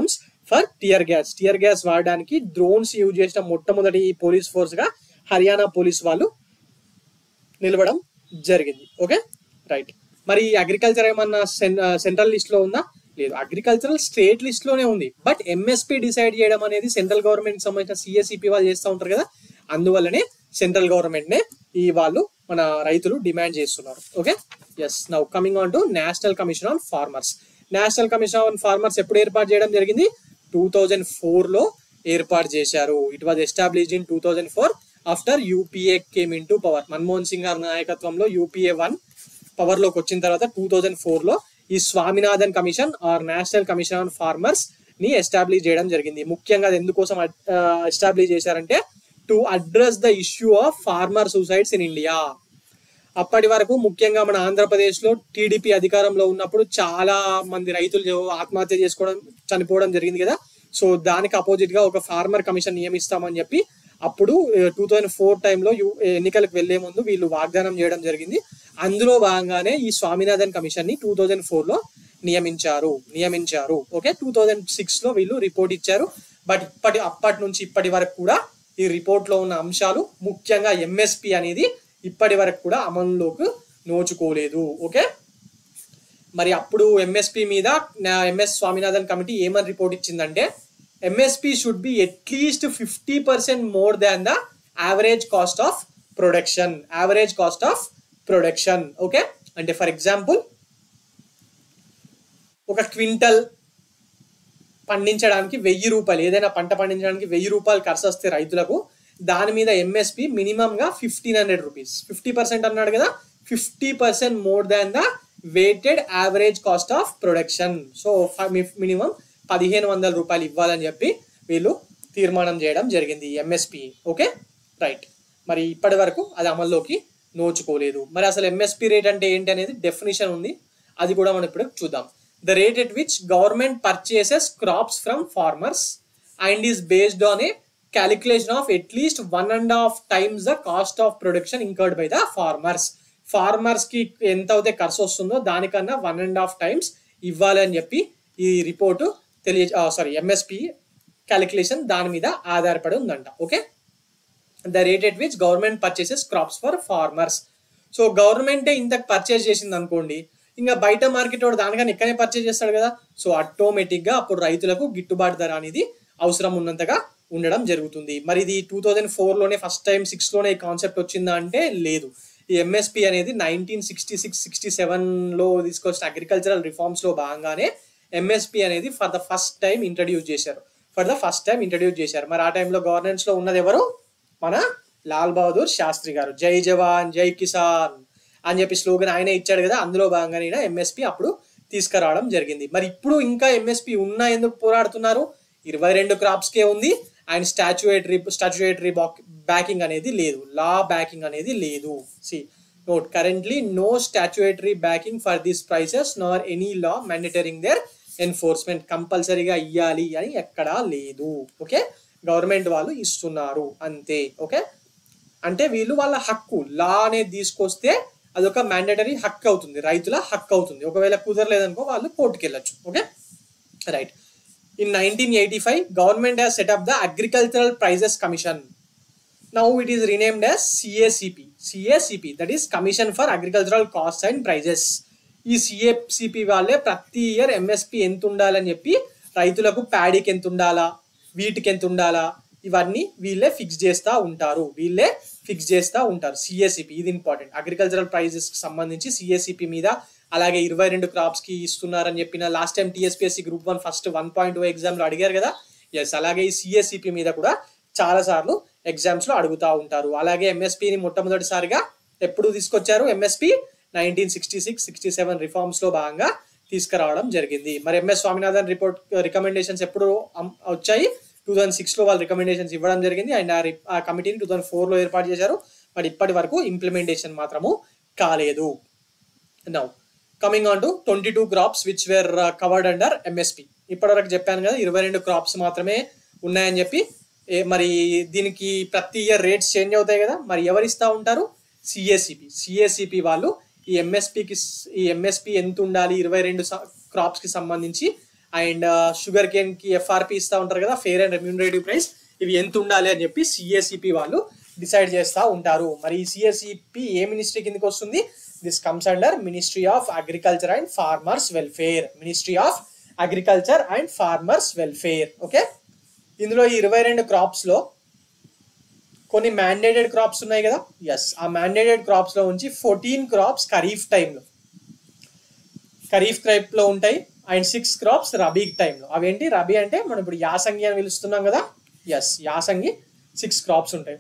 for tear gas tear gas వాడడానికి డ్రోన్స్ యూజ్ చేసిన మొట్టమొదటి పోలీస్ ఫోర్స్ గా హర్యానా పోలీస్ వాళ్ళు నిలవడం జరిగింది ఓకే రైట్ మరి agriculture ఏమన్నా central list లో ఉందా లేదు అగ్రికల్చరల్ స్టేట్ లిస్ట్ లోనే ఉంది బట్ ఎంఎస్పి డిసైడ్ చేయడం అనేది సెంట్రల్ గవర్నమెంట్ సంబంధించిన సిఎస్ఈపి వాళ్ళు చేస్తూ ఉంటారు కదా అందువల్లనే సెంట్రల్ గవర్నమెంట్ నే ఈ వాళ్ళు మన రైతులు డిమాండ్ చేస్తున్నారు okay yes now coming on to national commission on farmers national commission on farmers ఎప్పుడు ఏర్పాటు చేయడం జరిగింది టూ థౌజండ్ ఫోర్ లో ఏర్పాటు చేశారు it was established in two thousand four after UPA came into power Manmohan Singh గారి నాయకత్వంలో యూపీఏ వన్ పవర్ లోకి వచ్చిన తర్వాత టూ థౌజండ్ ఫోర్ లో ఈ Swaminathan commission or national commission on farmers ని ఎస్టాబ్లిష్ చేయడం జరిగింది ముఖ్యంగా అది ఎందుకోసం ఎస్టాబ్లిష్ చేశారంటే to address the issue of farmer suicides in India అప్పటి వరకు ముఖ్యంగా మన ఆంధ్రప్రదేశ్ లో టీడీపీ అధికారంలో ఉన్నప్పుడు చాలా మంది రైతులు ఆత్మహత్య చేసుకోవడం చనిపోవడం జరిగింది కదా సో దానికి అపోజిట్ గా ఒక ఫార్మర్ కమిషన్ నియమిస్తామని చెప్పి అప్పుడు టూ థౌజండ్ ఫోర్ టైంలో ఎన్నికలకు వెళ్లే ముందు వీళ్ళు వాగ్దానం చేయడం జరిగింది అందులో భాగంగానే ఈ స్వామినాథన్ కమిషన్ ని టూ థౌజండ్ ఫోర్ లో నియమించారు నియమించారు ఓకే టూ థౌజండ్ సిక్స్ లో వీళ్ళు రిపోర్ట్ ఇచ్చారు బట్ ఇప్పటి అప్పటి నుంచి ఇప్పటి వరకు కూడా ఈ రిపోర్ట్ లో ఉన్న అంశాలు ముఖ్యంగా ఎంఎస్పి అనేది ఇప్పటి వరకు కూడా అమలులోకి నోచుకోలేదు ఓకే మరి అప్పుడు ఎంఎస్పి మీద ఎంఎస్ స్వామినాథన్ కమిటీ ఏమని రిపోర్ట్ ఇచ్చిందంటే MSP should be at least fifty percent more than the average cost of production average cost of production okay అంటే ఫర్ ఎగ్జాంపుల్ ఒక క్వింటల్ పండించడానికి వెయ్యి రూపాయలు ఏదైనా పంట పండించడానికి వెయ్యి రూపాయలు ఖర్చు వస్తే రైతులకు దాని మీద ఎంఎస్పి మినిమం గా fifteen hundred rupees fifty percent అన్నాడు కదా fifty percent more than the weighted average cost of production so minimum పదిహేను వందల రూపాయలు ఇవ్వాలని చెప్పి వీళ్ళు తీర్మానం చేయడం జరిగింది ఎంఎస్పి ఓకే రైట్ మరి ఇప్పటి వరకు అది అమల్లోకి నోచుకోలేదు మరి అసలు ఎంఎస్పి రేట్ అంటే ఏంటి అనేది డెఫినేషన్ ఉంది అది కూడా మనం ఇప్పుడు చూద్దాం the rate at which government purchases crops from farmers and is based on a calculation of at least one and half times the cost of production incurred by the farmers farmers కి ఎంత అయితే ఖర్చు వస్తుందో దానికన్నా వన్ అండ్ హాఫ్ టైమ్స్ ఇవ్వాలి అని చెప్పి ఈ రిపోర్టు తెలియ సారీ ఎంఎస్పి క్యాలిక్యులేషన్ దాని మీద ఆధారపడి ఉందంట okay the rate at which government purchases crops for farmers so గవర్నమెంటే ఇంతకు పర్చేస్ చేసింది అనుకోండి ఇంకా బయట మార్కెట్ వాడు దానికన్నా ఎక్కడే పర్చేస్ చేస్తాడు కదా సో ఆటోమేటిక్ గా అప్పుడు రైతులకు గిట్టుబాటు ధర అనేది అవసరం ఉన్నంతగా ఉండడం జరుగుతుంది మరి ఇది టూ థౌజండ్ ఫోర్ లోనే ఫస్ట్ టైం సిక్స్ లోనే ఈ కాన్సెప్ట్ వచ్చిందా అంటే లేదు ఈ ఎంఎస్పి అనేది nineteen sixty six sixty seven లో తీసుకొచ్చిన అగ్రికల్చరల్ రిఫార్మ్స్ లో భాగంగానే ఎంఎస్పి అనేది for the first time introduce చేశారు for the first time introduce చేశారు మరి ఆ టైంలో గవర్నెన్స్ లో ఉన్నది ఎవరు మన లాల్ బహదూర్ శాస్త్రి గారు జై జవాన్ జై కిసాన్ అని చెప్పి స్లోగన్ ఆయనే ఇచ్చాడు కదా అందులో భాగంగానే ఎంఎస్పి అప్పుడు తీసుకురావడం జరిగింది మరి ఇప్పుడు ఇంకా ఎంఎస్పి ఉన్నా ఎందుకు పోరాడుతున్నారు ఇరవై రెండు క్రాప్స్ కే ఉంది అండ్ స్టాచ్యుయేటరీ స్టాచ్యుయేటరీ బ్యాకింగ్ అనేది లేదు లా బ్యాకింగ్ అనేది లేదు see note currently no statutory backing for these prices nor any law mandating their enforcement కంపల్సరీగా ఇవ్వాలి అని ఎక్కడా లేదు ఓకే గవర్నమెంట్ వాళ్ళు ఇస్తున్నారు అంతే ఓకే అంటే వీళ్ళు వాళ్ళ హక్కు లా అనేది తీసుకొస్తే అదొక మ్యాండేటరీ హక్కు అవుతుంది రైతుల హక్కు అవుతుంది ఒకవేళ కుదరలేదనుకో వాళ్ళు కోర్టుకి వెళ్ళొచ్చు okay right in nineteen eighty five government has set up the agricultural prices commission now it is renamed as CACP CACP that is commission for agricultural cost and prices ఈ సిఏసిపి వాళ్ళే ప్రతి ఇయర్ ఎంఎస్పి ఎంత ఉండాలని చెప్పి రైతులకు ప్యాడీకి ఎంత ఉండాలా వీటికి ఎంత ఉండాలా ఇవన్నీ వీళ్ళే ఫిక్స్ చేస్తూ ఉంటారు వీళ్ళే ఫిక్స్ చేస్తూ ఉంటారు సిఎస్సిపి ఇది ఇంపార్టెంట్ అగ్రికల్చరల్ ప్రైజెస్ కి సంబంధించి సిఎస్సిపి మీద అలాగే ఇరవై రెండు క్రాప్స్ కి ఇస్తున్నారని చెప్పిన last time TSPSC group one first one point two exam లో అడిగారు కదా ఎస్ అలాగే ఈ సిఎస్సిపి మీద కూడా చాలా సార్లు ఎగ్జామ్స్ లో అడుగుతా ఉంటారు అలాగే ఎంఎస్పిని మొట్టమొదటిసారిగా ఎప్పుడు తీసుకొచ్చారు MSP nineteen sixty six sixty seven reforms లో భాగంగా తీసుకురావడం జరిగింది మరి ఎంఎస్ స్వామినాథన్ రిపోర్ట్ రికమెండేషన్స్ ఎప్పుడు వచ్చాయి టూ థౌసండ్ సిక్స్ లో వాళ్ళు రికమెండేషన్స్ ఇవ్వడం జరిగింది అండ్ ఆ కమిటీని టూ థౌసండ్ ఫోర్ లో ఏర్పాటు చేశారు బట్ ఇప్పటి వరకు ఇంప్లిమెంటేషన్ మాత్రము కాలేదు now coming on to twenty two crops which were covered under MSP ఇప్పటివరకు చెప్పాను కదా ఇరవై రెండు క్రాప్స్ మాత్రమే ఉన్నాయని చెప్పి మరి దీనికి ప్రతి ఇయర్ రేట్స్ చేంజ్ అవుతాయి కదా మరి ఎవరు ఇస్తూ ఉంటారు సిఎస్సిపి సిఎస్సిపి వాళ్ళు ఈ ఎంఎస్పికి ఈ ఎంఎస్పి ఎంత ఉండాలి ఇరవై రెండు క్రాప్స్ కి సంబంధించి అండ్ షుగర్ కేన్ కి ఎఫ్ఆర్పి ఇస్తా ఉంటారు కదా ఫేర్ అండ్ రెమ్యూనరేటివ్ ప్రైస్ ఇవి ఎంత ఉండాలి అని చెప్పి సిఎస్సిపి వాళ్ళు డిసైడ్ చేస్తూ ఉంటారు మరి ఈ సిఎస్సిపి ఏ మినిస్ట్రీ కిందకి వస్తుంది this comes under ministry of agriculture and farmers welfare ministry of agriculture and farmers welfare okay ఇందులో ఈ ఇరవై రెండు క్రాప్స్ లో కొన్ని మ్యాండేటెడ్ క్రాప్స్ ఉన్నాయి కదా ఎస్ ఆ మ్యాండేటెడ్ క్రాప్స్ లో ఉంచి ఫోర్టీన్ క్రాప్స్ ఖరీఫ్ టైంలో ఖరీఫ్ క్రైప్ లో ఉంటాయి అండ్ సిక్స్ క్రాప్స్ రబీ టైంలో అవేంటి రబీ అంటే మనం ఇప్పుడు యాసంగి అని పిలుస్తున్నాం కదా ఎస్ యాసంగి సిక్స్ క్రాప్స్ ఉంటాయి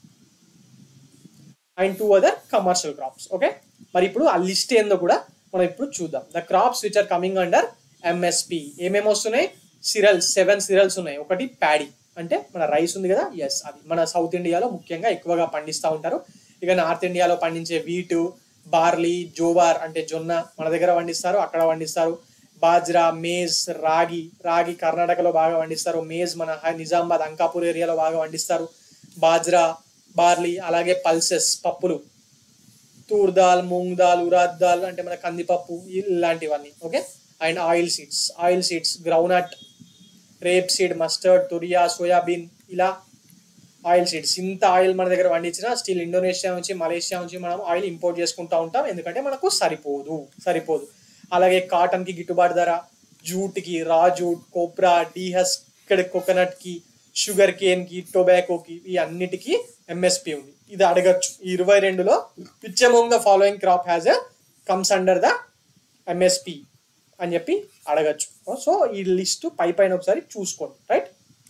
and two other commercial crops okay మరి ఇప్పుడు ఆ లిస్ట్ ఏందో కూడా మనం ఇప్పుడు చూద్దాం the crops which are coming under MSP ఏమేమి వస్తున్నాయి సిరల్స్ సెవెన్ సిరల్స్ ఉన్నాయి ఒకటి ప్యాడీ అంటే మన రైస్ ఉంది కదా ఎస్ అది మన సౌత్ ఇండియాలో ముఖ్యంగా ఎక్కువగా పండిస్తూ ఉంటారు ఇక నార్త్ ఇండియాలో పండించే వీటు బార్లీ జోవార్ అంటే జొన్న మన దగ్గర పండిస్తారు అక్కడ పండిస్తారు బాజ్రా మేజ్ రాగి రాగి కర్ణాటకలో బాగా పండిస్తారు మేజ్ మన హై- నిజామాబాద్ అంకాపూర్ ఏరియాలో బాగా పండిస్తారు బాజ్రా బార్లీ అలాగే పల్సెస్ పప్పులు తూర్ దాల్ మూంగ్ దాల్ ఉరాద్ దాల్ అంటే మన కందిపప్పు ఇలాంటివన్నీ okay and oil seeds oil seeds groundnut rape seed mustard toria soybean ఇలా ఆయిల్ సీడ్స్ ఇంత ఆయిల్ మన దగ్గర పండించినా స్టిల్ ఇండోనేషియా నుంచి మలేషియా నుంచి మనం ఆయిల్ ఇంపోర్ట్ చేసుకుంటా ఉంటాం ఎందుకంటే మనకు సరిపోదు సరిపోదు అలాగే కాటన్ కి గిట్టుబాటు ధర జూట్ కి raw jute copra dehusked coconut కి షుగర్ కేన్ కి టొబాకోకి ఈ అన్నిటికీ ఎంఎస్పి ఉంది ఇది అడగచ్చు ఈ ఇరవై రెండులో which among the following crop has a comes under the MSP అని చెప్పి అడగచ్చు సో ఈ లిస్ట్ పై పైన ఒకసారి చూసుకోండి రైట్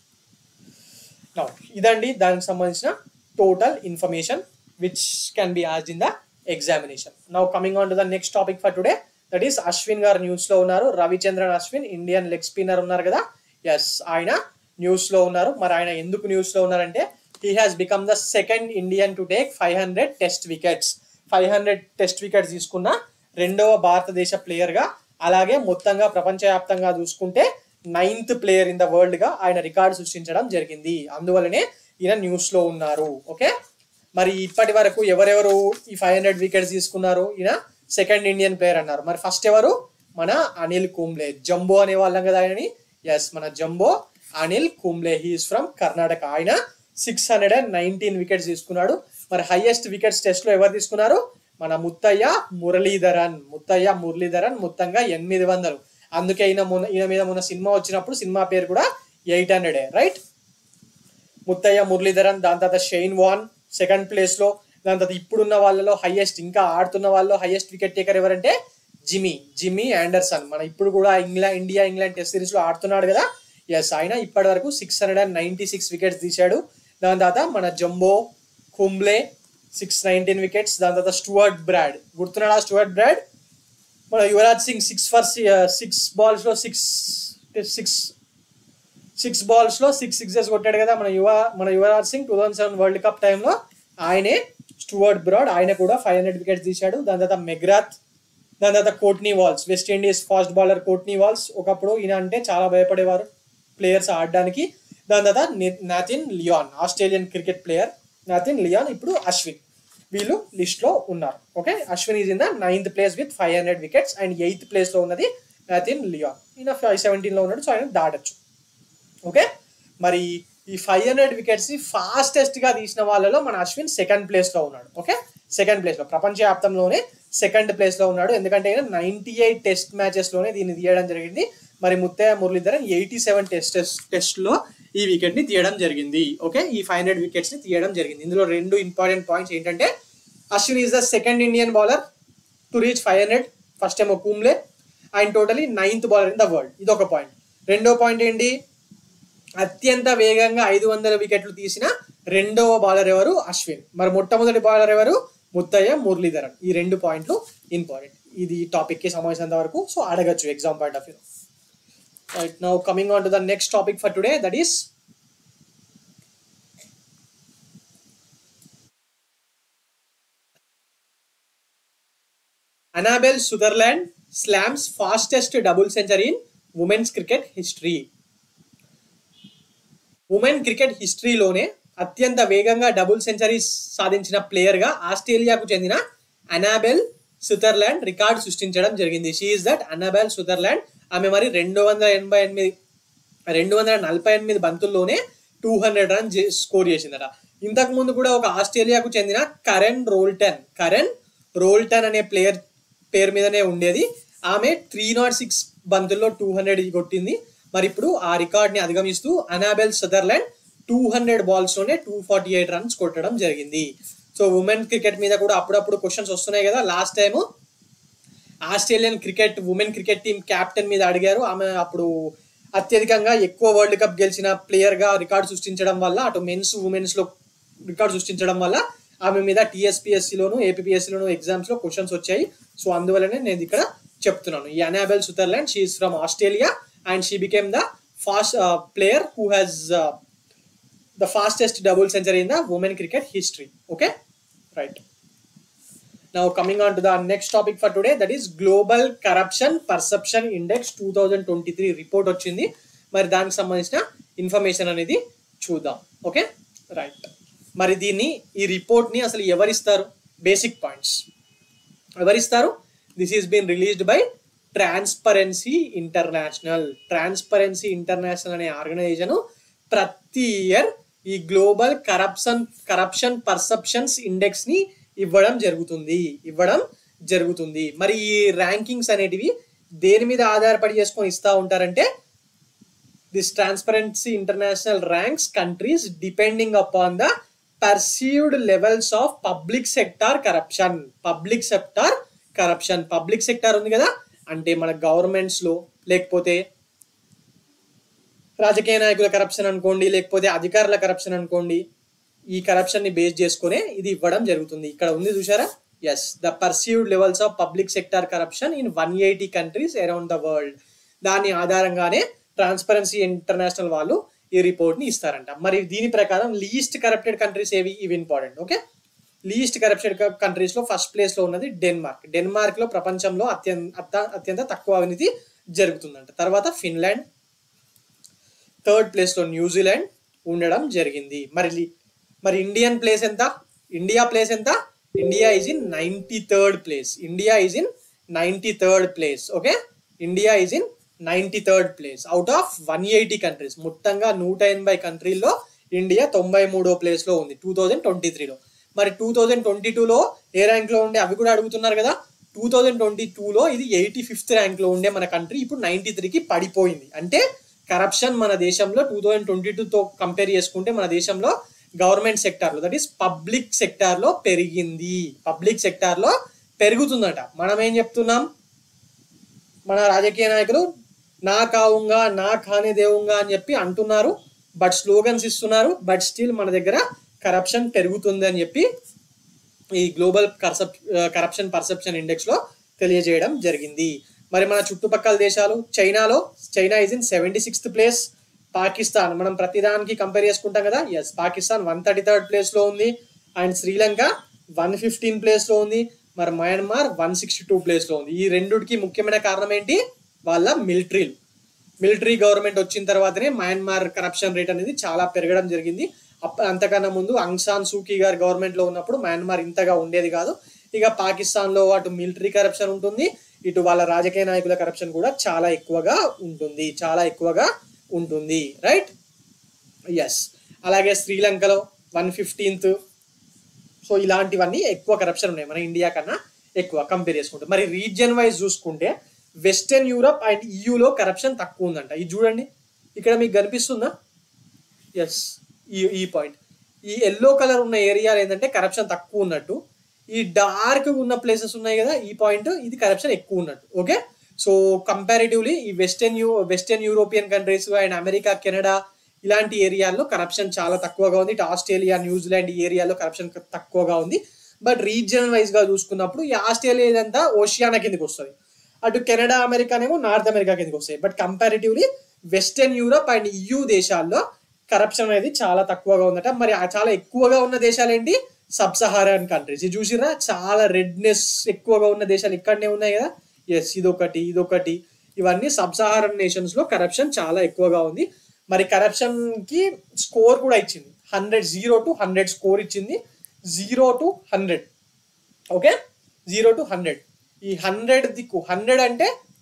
Now, ఇదండి దానికి సంబంధించిన total information which can be asked in the examination now coming on to the next topic for today that is Ashwin గారు న్యూస్ లో ఉన్నారు Ravichandran Ashwin Indian leg spinner ఉన్నారు కదా ఎస్ ఆయన న్యూస్ లో ఉన్నారు మరి ఆయన ఎందుకు న్యూస్ లో ఉన్నారంటే he has become the second Indian to take five hundred test wickets five hundred test wickets తీసుకున్న రెండవ భారతదేశ ప్లేయర్ గా అలాగే మొత్తంగా ప్రపంచవ్యాప్తంగా చూసుకుంటే ninth player in the world గా ఆయన రికార్డు సృష్టించడం జరిగింది అందువల్లనే ఈయన న్యూస్ లో ఉన్నారు ఓకే మరి ఇప్పటి వరకు ఎవరెవరు ఈ ఫైవ్ హండ్రెడ్ వికెట్స్ తీసుకున్నారు ఈయన సెకండ్ ఇండియన్ ప్లేయర్ అన్నారు మరి ఫస్ట్ ఎవరు మన అనిల్ కుంబ్లే జంబో అనే వాళ్ళం కదా ఆయనని ఎస్ మన jumbo Anil Kumble he is from Karnataka ఆయన six hundred and nineteen wickets తీసుకున్నాడు మరి హైయెస్ట్ వికెట్స్ టెస్ట్ లో ఎవరు తీసుకున్నారు మన ముత్తయ్య మురళీధరన్ ముత్తయ్య మురళీధరన్ మొత్తంగా ఎనిమిది వందలు అందుకే ఈయన మొన్న ఈయన మీద మొన్న సినిమా వచ్చినప్పుడు సినిమా పేరు కూడా eight hundred right Muttiah Muralitharan దాని తర్వాత షెయిన్ వాన్ సెకండ్ ప్లేస్ లో దాని తర్వాత ఇప్పుడున్న వాళ్ళలో హైయెస్ట్ ఇంకా ఆడుతున్న వాళ్ళలో హైయెస్ట్ వికెట్ టేకర్ ఎవరంటే జిమీ జిమీ ఆండర్సన్ మన ఇప్పుడు కూడా England India England test series లో ఆడుతున్నాడు కదా ఎస్ ఆయన ఇప్పటి వరకు six hundred and ninety six wickets తీశాడు దాని తర్వాత మన jumbo Kumble six nineteen wickets దాని తర్వాత స్టూవర్ట్ బ్రాడ్ గుర్తున్నాడా స్టూవర్ట్ బ్రాడ్ మన Yuvraj Singh six for six balls లో సిక్స్ సిక్స్ సిక్స్ బాల్స్ లో సిక్స్ సిక్సెస్ కొట్టాడు కదా మన యువ మన Yuvraj Singh two thousand seven world cup టైంలో ఆయనే స్టూవర్ట్ బ్రాడ్ ఆయన కూడా ఫైవ్ హండ్రెడ్ వికెట్స్ తీశాడు దాని తర్వాత మెగ్రాత్ దాని తర్వాత Courtney Walsh West Indies fast bowler Courtney Walsh ఒకప్పుడు ఈయన అంటే చాలా భయపడేవారు ప్లేయర్స్ ఆడడానికి దాని తర్వాత Nathan Lyon Australian cricket player Nathan Lyon ఇప్పుడు అశ్విన్ వీళ్ళు లిస్ట్ లో ఉన్నారు okay Ashwin is in the ninth place with five hundred wickets and eighth place లో ఉన్నది నాథిన్ లియాన్ ఈయన ఫైవ్ సెవెంటీన్ లో ఉన్నాడు సో ఆయన దాటచ్చు ఓకే మరి ఈ ఫైవ్ హండ్రెడ్ వికెట్స్ ని ఫాస్టెస్ట్ గా తీసిన వాళ్ళలో మన అశ్విన్ సెకండ్ ప్లేస్ లో ఉన్నాడు ఓకే సెకండ్ ప్లేస్ లో ప్రపంచవ్యాప్తంలోనే సెకండ్ ప్లేస్ లో ఉన్నాడు ఎందుకంటే ఆయన నైన్టీ ఎయిట్ టెస్ట్ మ్యాచెస్ లోనే దీన్ని తీయడం జరిగింది మరి Muttiah Muralitharan eighty seven test test లో ఈ వికెట్ ని తీయడం జరిగింది ఓకే ఈ ఫైవ్ హండ్రెడ్ వికెట్స్ ని తీయడం జరిగింది ఇందులో రెండు ఇంపార్టెంట్ పాయింట్స్ ఏంటంటే Ashwin is the second Indian bowler to reach five hundred first ఏమో కూమ్లే ఆయన totally ninth bowler in the world ఇది ఒక పాయింట్ రెండో పాయింట్ ఏంటి అత్యంత వేగంగా ఐదు వందల వికెట్లు తీసిన రెండవ బౌలర్ ఎవరు అశ్విన్ మరి మొట్టమొదటి బౌలర్ ఎవరు ముత్తయ్య మురళీధరన్ ఈ రెండు పాయింట్లు ఇంపార్టెంట్ ఇది టాపిక్ కి సంబంధించినంత వరకు సో అడగచ్చు exam point of view right now coming on to the next topic for today that is Annabel Sutherland slams fastest double century in women's cricket history women cricket హిస్టరీలోనే అత్యంత వేగంగా double centuries సాధించిన ప్లేయర్గా ఆస్ట్రేలియాకు చెందిన Annabel Sutherland record సృష్టించడం జరిగింది she is that Annabel Sutherland ఆమె మరి రెండు వందల ఎనభై ఎనిమిది రెండు వందల నలభై ఎనిమిది బంతుల్లోనే టూ హండ్రెడ్ రన్ స్కోర్ చేసిందట ఇంతకు ముందు కూడా ఒక ఆస్ట్రేలియాకు చెందిన కరెన్ రోల్టన్ కరెన్ రోల్టన్ అనే ప్లేయర్ పేరు మీదనే ఉండేది ఆమె త్రీ నాట్ సిక్స్ బంతుల్లో టూ హండ్రెడ్ కొట్టింది మరి ఇప్పుడు ఆ రికార్డ్ని అధిగమిస్తూ అనాబెల్ సదర్లాండ్ టూ హండ్రెడ్ బాల్స్లోనే టూ ఫార్టీ ఎయిట్ రన్స్ కొట్టడం జరిగింది సో ఉమెన్ క్రికెట్ మీద కూడా అప్పుడప్పుడు క్వశ్చన్స్ వస్తున్నాయి కదా last time Australian cricket women cricket team captain మీద అడిగారు ఆమె అప్పుడు అత్యధికంగా ఎక్కువ వరల్డ్ కప్ గెలిచిన ప్లేయర్ గా రికార్డు సృష్టించడం వల్ల అటు మెన్స్ ఉమెన్స్ లో రికార్డు సృష్టించడం వల్ల ఆమె మీద టీఎస్పీఎస్సీ లోను ఏపీఎస్సీ లోను ఎగ్జామ్స్ లో క్వశ్చన్స్ వచ్చాయి సో అందువల్లనే నేను ఇక్కడ చెప్తున్నాను ఈ Annabel Sutherland she is from Australia and she became the fast player who has the fastest double century in the women cricket history okay right Now coming on to the next topic for today that is Global Corruption Perception Index 2023 report వచ్చింది మరి దానికి సంబంధించిన information అనేది చూద్దాం okay right మరి దీన్ని ఈ రిపోర్ట్ని అసలు ఎవరిస్తారు బేసిక్ పాయింట్స్ ఎవరిస్తారు this is been released by Transparency International Transparency International అనే ఆర్గనైజేషన్ ప్రతి ఇయర్ ఈ global corruption corruption perceptions index ని ఇవ్వడం జరుగుతుంది ఇవ్వడం జరుగుతుంది మరి ఈ ర్యాంకింగ్స్ అనేటివి దేని మీద ఆధారపడి చేసుకొని ఇస్తా ఉంటారంటే this Transparency International ranks countries depending upon the perceived levels of public sector corruption public sector corruption public sector ఉంది కదా అంటే మన గవర్నమెంట్స్ లో లేకపోతే రాజకీయ నాయకుల కరప్షన్ అనుకోండి లేకపోతే అధికారుల కరప్షన్ అనుకోండి ఈ కరప్షన్ ని బేస్ చేసుకునే ఇది ఇవ్వడం జరుగుతుంది ఇక్కడ ఉంది చూసారా yes the perceived levels of public sector corruption in one eighty countries around the world దాని ఆధారంగానే ట్రాన్స్పరెన్సీ ఇంటర్నేషనల్ వాళ్ళు ఈ రిపోర్ట్ ని ఇస్తారంట మరి దీని ప్రకారం లీస్ట్ కరప్టెడ్ కంట్రీస్ ఏవి ఇవి important okay least corrupted countries లో ఫస్ట్ ప్లేస్ లో ఉన్నది డెన్మార్క్ డెన్మార్క్ లో ప్రపంచంలో అత్యంత అత్యంత తక్కువ అవినీతి జరుగుతుందంట తర్వాత ఫిన్లాండ్ థర్డ్ ప్లేస్ లో న్యూజిలాండ్ ఉండడం జరిగింది మరి లి- మరి ఇండియన్ ప్లేస్ ఎంత ఇండియా ప్లేస్ ఎంత India is in ninety third place India is in ninety third place okay India is in ninety third place out of one eighty countries మొత్తంగా నూట ఎనభై కంట్రీల్లో ఇండియా తొంభై మూడో ప్లేస్ లో ఉంది టూ థౌజండ్ ట్వంటీ త్రీలో మరి టూ థౌజండ్ ట్వంటీ టూలో ఏ ర్యాంక్ లో ఉండే అవి కూడా అడుగుతున్నారు కదా టూ థౌజండ్ ట్వంటీ టూలో ఇది ఎయిటీ ఫిఫ్త్ ర్యాంక్ లో ఉండే మన కంట్రీ ఇప్పుడు నైన్టీ త్రీకి పడిపోయింది అంటే కరప్షన్ మన దేశంలో టూ థౌజండ్ ట్వంటీ తో కంపేర్ చేసుకుంటే మన దేశంలో గవర్నమెంట్ సెక్టార్ లో దట్ ఈస్ పబ్లిక్ సెక్టార్ లో పెరిగింది పబ్లిక్ సెక్టార్ లో పెరుగుతుందట మనం ఏం చెప్తున్నాం మన రాజకీయ నాయకులు నా కావుంగా నా ఖానే దేవుంగా అని చెప్పి అంటున్నారు బట్ స్లోగన్స్ ఇస్తున్నారు బట్ స్టిల్ మన దగ్గర కరప్షన్ పెరుగుతుంది అని చెప్పి ఈ గ్లోబల్ కరసప్ కరప్షన్ పర్సెప్షన్ ఇండెక్స్ లో తెలియజేయడం జరిగింది మరి మన చుట్టుపక్కల దేశాలు చైనాలో China is in seventy sixth place Pakistan మనం ప్రతిదానికి కంపేర్ చేసుకుంటాం కదా yes Pakistan one thirty third place లో ఉంది and Sri Lanka one fifteen place లో ఉంది మరి Myanmar one sixty two place లో ఉంది ఈ రెండుకి ముఖ్యమైన కారణం ఏంటి వాళ్ళ మిలిటరీలు మిలిటరీ గవర్నమెంట్ వచ్చిన తర్వాతనే మయన్మార్ కరప్షన్ రేట్ అనేది చాలా పెరగడం జరిగింది అప్ప అంతకన్నా ముందు అంగ్సాన్ సూకీ గారి గవర్నమెంట్ లో ఉన్నప్పుడు మయన్మార్ ఇంతగా ఉండేది కాదు ఇక పాకిస్తాన్ లో అటు మిలిటరీ కరప్షన్ ఉంటుంది ఇటు వాళ్ళ రాజకీయ నాయకుల కరప్షన్ కూడా చాలా ఎక్కువగా ఉంటుంది చాలా ఎక్కువగా ఉంటుంది రైట్ ఎస్ అలాగే శ్రీలంకలో వన్ ఫిఫ్టీన్త్ సో ఇలాంటివన్నీ ఎక్కువ కరప్షన్ ఉన్నాయి మన ఇండియా కన్నా ఎక్కువ కంపేర్ చేసుకుంటే మరి రీజియన్ వైజ్ చూసుకుంటే వెస్టర్న్ యూరప్ అండ్ ఈయూలో కరప్షన్ తక్కువ ఉందంట ఇది చూడండి ఇక్కడ మీకు కనిపిస్తుందా ఎస్ ఈ ఈ పాయింట్ ఈ ఎల్లో కలర్ ఉన్న ఏరియాలు ఏంటంటే కరప్షన్ తక్కువ ఉన్నట్టు ఈ డార్క్ ఉన్న ప్లేసెస్ ఉన్నాయి కదా ఈ పాయింట్ ఇది కరప్షన్ ఎక్కువ ఉన్నట్టు ఓకే సో కంపారిటివ్లీ ఈ western EU western European countries and America Canada ఇలాంటి ఏరియాల్లో కరప్షన్ చాలా తక్కువగా ఉంది ఇటు ఆస్ట్రేలియా న్యూజిలాండ్ ఈ ఏరియాలో కరప్షన్ తక్కువగా ఉంది బట్ రీజియన్ వైజ్ గా చూసుకున్నప్పుడు ఈ ఆస్ట్రేలియా ఇదంతా ఓషియానా కిందకి వస్తుంది అటు కెనడా అమెరికానేమో నార్త్ అమెరికా కిందకి వస్తాయి but comparatively western Europe and EU దేశాల్లో కరప్షన్ అనేది చాలా తక్కువగా ఉందట మరి ఆ చాలా ఎక్కువగా ఉన్న దేశాలు ఏంటి సబ్ సహారన్ కంట్రీస్ ఇది చూసిరా చాలా రెడ్నెస్ ఎక్కువగా ఉన్న దేశాలు ఇక్కడనే ఉన్నాయి కదా ఎస్ ఇదొకటి ఇదొకటి ఇవన్నీ సబ్ సహారన్ నేషన్స్ లో కరప్షన్ చాలా ఎక్కువగా ఉంది మరి కరప్షన్ కి స్కోర్ కూడా ఇచ్చింది hundred zero to hundred score ఇచ్చింది zero to hundred okay zero to hundred ఈ హండ్రెడ్ దిక్కు హండ్రెడ్ అంటే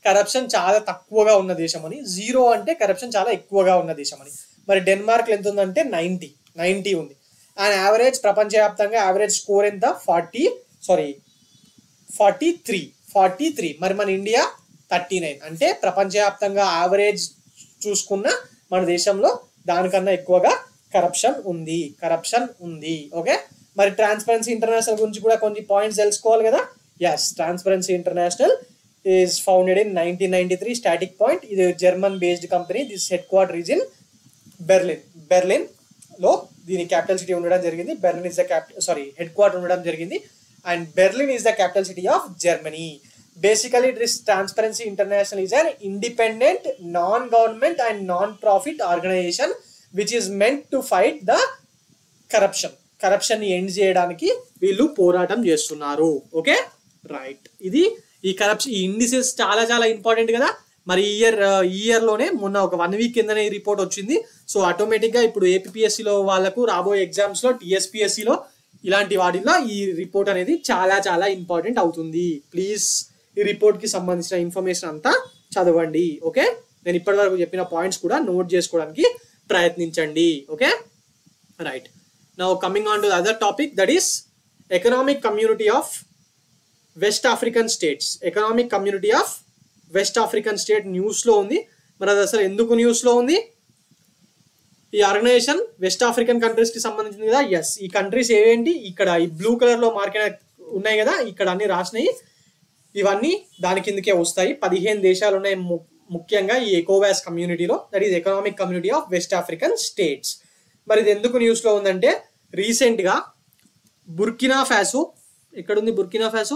కరప్షన్ చాలా తక్కువగా ఉన్న దేశం అని జీరో అంటే కరప్షన్ చాలా ఎక్కువగా ఉన్న దేశం అని మరి డెన్మార్క్ ఎంత ఉందంటే నైంటీ నైంటీ ఉంది అండ్ యావరేజ్ ప్రపంచవ్యాప్తంగా యావరేజ్ స్కోర్ ఎంత forty sorry forty three forty three మరి మన ఇండియా థర్టీ నైన్ అంటే ప్రపంచవ్యాప్తంగా యావరేజ్ చూసుకున్న మన దేశంలో దానికన్నా ఎక్కువగా కరప్షన్ ఉంది కరప్షన్ ఉంది ఓకే మరి ట్రాన్స్పరెన్సీ ఇంటర్నేషనల్ గురించి కూడా కొన్ని పాయింట్స్ తెలుసుకోవాలి కదా yes Transparency International is founded in nineteen ninety three static point ఇది German based company this headquarter is in Berlin Berlin లో దీని క్యాపిటల్ సిటీ ఉండడం జరిగింది Berlin is the capital sorry headquarter ఉండడం జరిగింది and Berlin is the capital city of Germany basically this Transparency International is an independent non government and non profit organisation which is meant to fight the corruption corruption ని end చేయడానికి వీళ్ళు పోరాటం చేస్తున్నారు okay right ఇది ఈ corruption ఈ indices చాలా చాలా ఇంపార్టెంట్ కదా మరి ఈ ఇయర్ ఈ ఇయర్ లోనే మొన్న ఒక వన్ వీక్ కిందనే ఈ రిపోర్ట్ వచ్చింది సో ఆటోమేటిక్ గా ఇప్పుడు ఏపీఎస్సి లో వాళ్ళకు రాబోయే ఎగ్జామ్స్ లో టీఎస్పీఎస్సి లో ఇలాంటి వాటిల్లో ఈ రిపోర్ట్ అనేది చాలా చాలా ఇంపార్టెంట్ అవుతుంది ప్లీజ్ ఈ రిపోర్ట్ కి సంబంధించిన ఇన్ఫర్మేషన్ అంతా చదవండి ఓకే నేను ఇప్పటివరకు చెప్పిన పాయింట్స్ కూడా నోట్ చేసుకోవడానికి ప్రయత్నించండి okay right now coming on to other topic that is Economic Community of West African States Economic Community of West African State న్యూస్లో ఉంది మరి అది అసలు ఎందుకు న్యూస్లో ఉంది ఈ ఆర్గనైజేషన్ వెస్ట్ ఆఫ్రికన్ కంట్రీస్ కి సంబంధించింది కదా ఎస్ ఈ కంట్రీస్ ఏవేంటి ఇక్కడ ఈ బ్లూ కలర్ లో మార్కెట్ ఉన్నాయి కదా ఇక్కడ అన్ని రాసినాయి ఇవన్నీ దాని కిందకే వస్తాయి పదిహేను దేశాలు ఉన్నాయి ము- ముఖ్యంగా ఈ ఎకోవాస్ కమ్యూనిటీలో that is Economic Community of West African States మరి ఇది ఎందుకు న్యూస్ లో ఉందంటే రీసెంట్ గా బుర్కినా ఫాసో ఎక్కడుంది Burkina Faso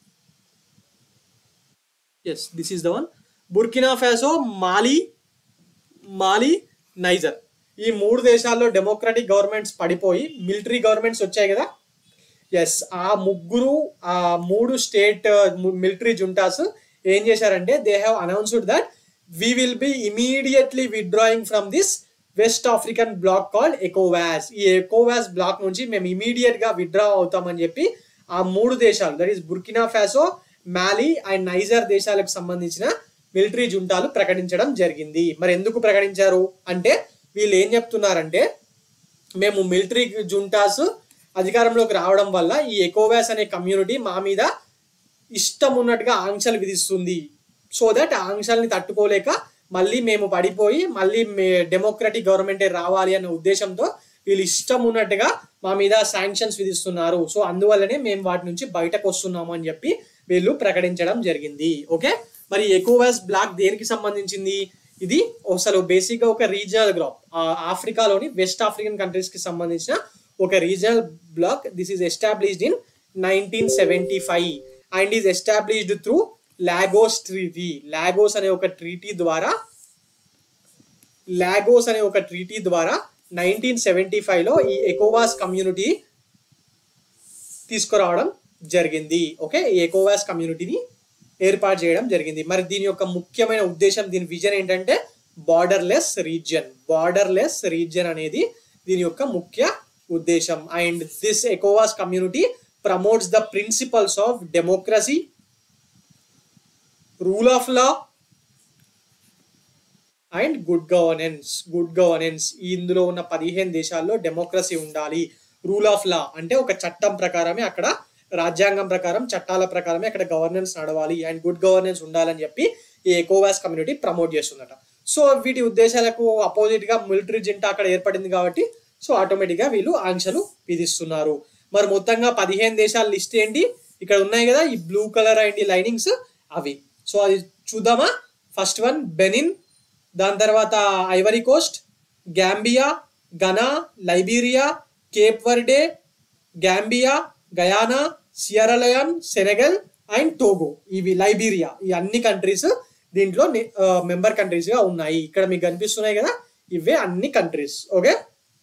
yes this is the one Burkina Faso Mali Mali Niger ఈ మూడు దేశాల్లో డెమోక్రటిక్ గవర్నమెంట్స్ పడిపోయి మిలిటరీ గవర్నమెంట్స్ వచ్చాయి కదా ఎస్ ఆ ముగ్గురు ఆ మూడు స్టేట్ మిలిటరీ జుంటాస్ ఏం చేశారంటే they have announced that we will be immediately withdrawing from this West African bloc called ఎకోవాస్ ఈ ఎకోవాస్ బ్లాక్ నుంచి మేము ఇమీడియట్ గా విత్డ్రా అవుతామని చెప్పి ఆ మూడు దేశాలు that is Burkina Faso Mali and Niger దేశాలకు సంబంధించిన మిలిటరీ జుంటాలు ప్రకటించడం జరిగింది మరి ఎందుకు ప్రకటించారు అంటే వీళ్ళు ఏం చెప్తున్నారంటే మేము మిలిటరీ జుంటాస్ అధికారంలోకి రావడం వల్ల ఈ ఎకోవాస్ అనే కమ్యూనిటీ మా మీద ఇష్టం ఉన్నట్టుగా ఆంక్షలు విధిస్తుంది సో దట్ ఆ ఆంక్షల్ని తట్టుకోలేక మళ్ళీ మేము పడిపోయి మళ్ళీ మే డెమోక్రటిక్ గవర్నమెంటే రావాలి అనే ఉద్దేశంతో వీళ్ళు ఇష్టం ఉన్నట్టుగా మా మీద శాంక్షన్స్ విధిస్తున్నారు సో అందువల్లనే మేము వాటి నుంచి బయటకు వస్తున్నాము అని చెప్పి వీళ్ళు ప్రకటించడం జరిగింది ఓకే మరి ఎకోవాస్ బ్లాక్ దేనికి సంబంధించింది ఇది అసలు బేసిక్ గా ఒక రీజనల్ గ్రాప్ ఆఫ్రికాలోని వెస్ట్ ఆఫ్రికన్ కంట్రీస్ కి సంబంధించిన ఒక regional bloc this is established in nineteen seventy five and is established through Lagos treaty Lagos అనే ఒక ట్రీటీ ద్వారా లాగోస్ అనే ఒక ట్రీటీ ద్వారా నైన్టీన్ సెవెంటీ లో ఈ ఎకోవాస్ కమ్యూనిటీ తీసుకురావడం జరిగింది ఓకే ఈ ఎకోవాస్ కమ్యూనిటీని ఏర్పాటు చేయడం జరిగింది మరి దీని యొక్క ముఖ్యమైన ఉద్దేశం దీని విజన్ ఏంటంటే బార్డర్లెస్ రీజియన్ బార్డర్లెస్ రీజియన్ అనేది దీని యొక్క ముఖ్య ఉద్దేశం అండ్ దిస్ ఎకోవాస్ community promotes the principles of democracy rule of law and good governance good governance ఇందులో ఉన్న పదిహేను దేశాల్లో డెమోక్రసీ ఉండాలి రూల్ ఆఫ్ లా అంటే ఒక చట్టం ప్రకారమే అక్కడ రాజ్యాంగం ప్రకారం చట్టాల ప్రకారమే అక్కడ గవర్నెన్స్ నడవాలి అండ్ గుడ్ గవర్నెన్స్ ఉండాలని చెప్పి ఈ ఎకోవాస్ కమ్యూనిటీ ప్రమోట్ చేస్తుందట సో వీటి ఉద్దేశాలకు అపోజిట్ గా మిలిటరీ జెంట్ అక్కడ ఏర్పడింది కాబట్టి సో ఆటోమేటిక్ గా వీళ్ళు ఆంక్షలు విధిస్తున్నారు మరి మొత్తంగా పదిహేను దేశాల లిస్ట్ ఏంటి ఇక్కడ ఉన్నాయి కదా ఈ బ్లూ కలర్ అండ్ ఈ లైనింగ్స్ అవి సో అది చూద్దామా ఫస్ట్ వన్ బెనిన్ దాని తర్వాత Ivory Coast Gambia Ghana Liberia Cape Verde Gambia Guyana Sierra Leone Senegal and Togo ఇవి లైబీరియా ఈ అన్ని కంట్రీస్ దీంట్లో మెంబర్ కంట్రీస్ గా ఉన్నాయి ఇక్కడ మీకు కనిపిస్తున్నాయి కదా ఇవే అన్ని కంట్రీస్ ఓకే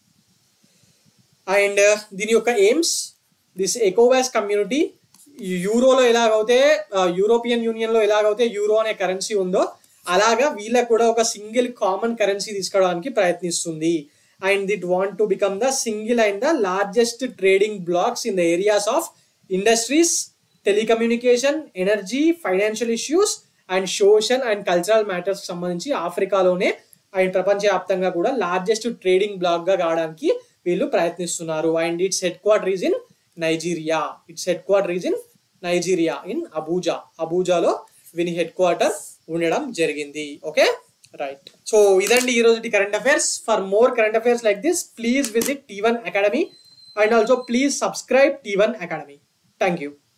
అండ్ దీని యొక్క ఎయిమ్స్ దిస్ ఎకోవాస్ కమ్యూనిటీ యూరోలో ఎలాగైతే యూరోపియన్ యూనియన్ లో ఎలాగైతే యూరో అనే కరెన్సీ ఉందో అలాగా వీళ్ళకి కూడా ఒక సింగిల్ కామన్ కరెన్సీ తీసుకోవడానికి ప్రయత్నిస్తుంది and they want to become the single and the largest trading blocs in the areas of industries telecommunication energy financial issues and social and cultural matters సంబంధించి ఆఫ్రికాలోనే అండ్ ప్రపంచవ్యాప్తంగా కూడా లార్జెస్ట్ ట్రేడింగ్ బ్లాక్ గా కావడానికి వీళ్ళు ప్రయత్నిస్తున్నారు and its headquarter in Nigeria its headquarter in Nigeria in Abuja అబూజాలో వీని హెడ్ క్వార్టర్ ఉండడం జరిగింది ఓకే రైట్ సో ఇదండి ఈ రోజు current affairs for more current affairs like this please visit T one Academy and also please subscribe T one Academy thank you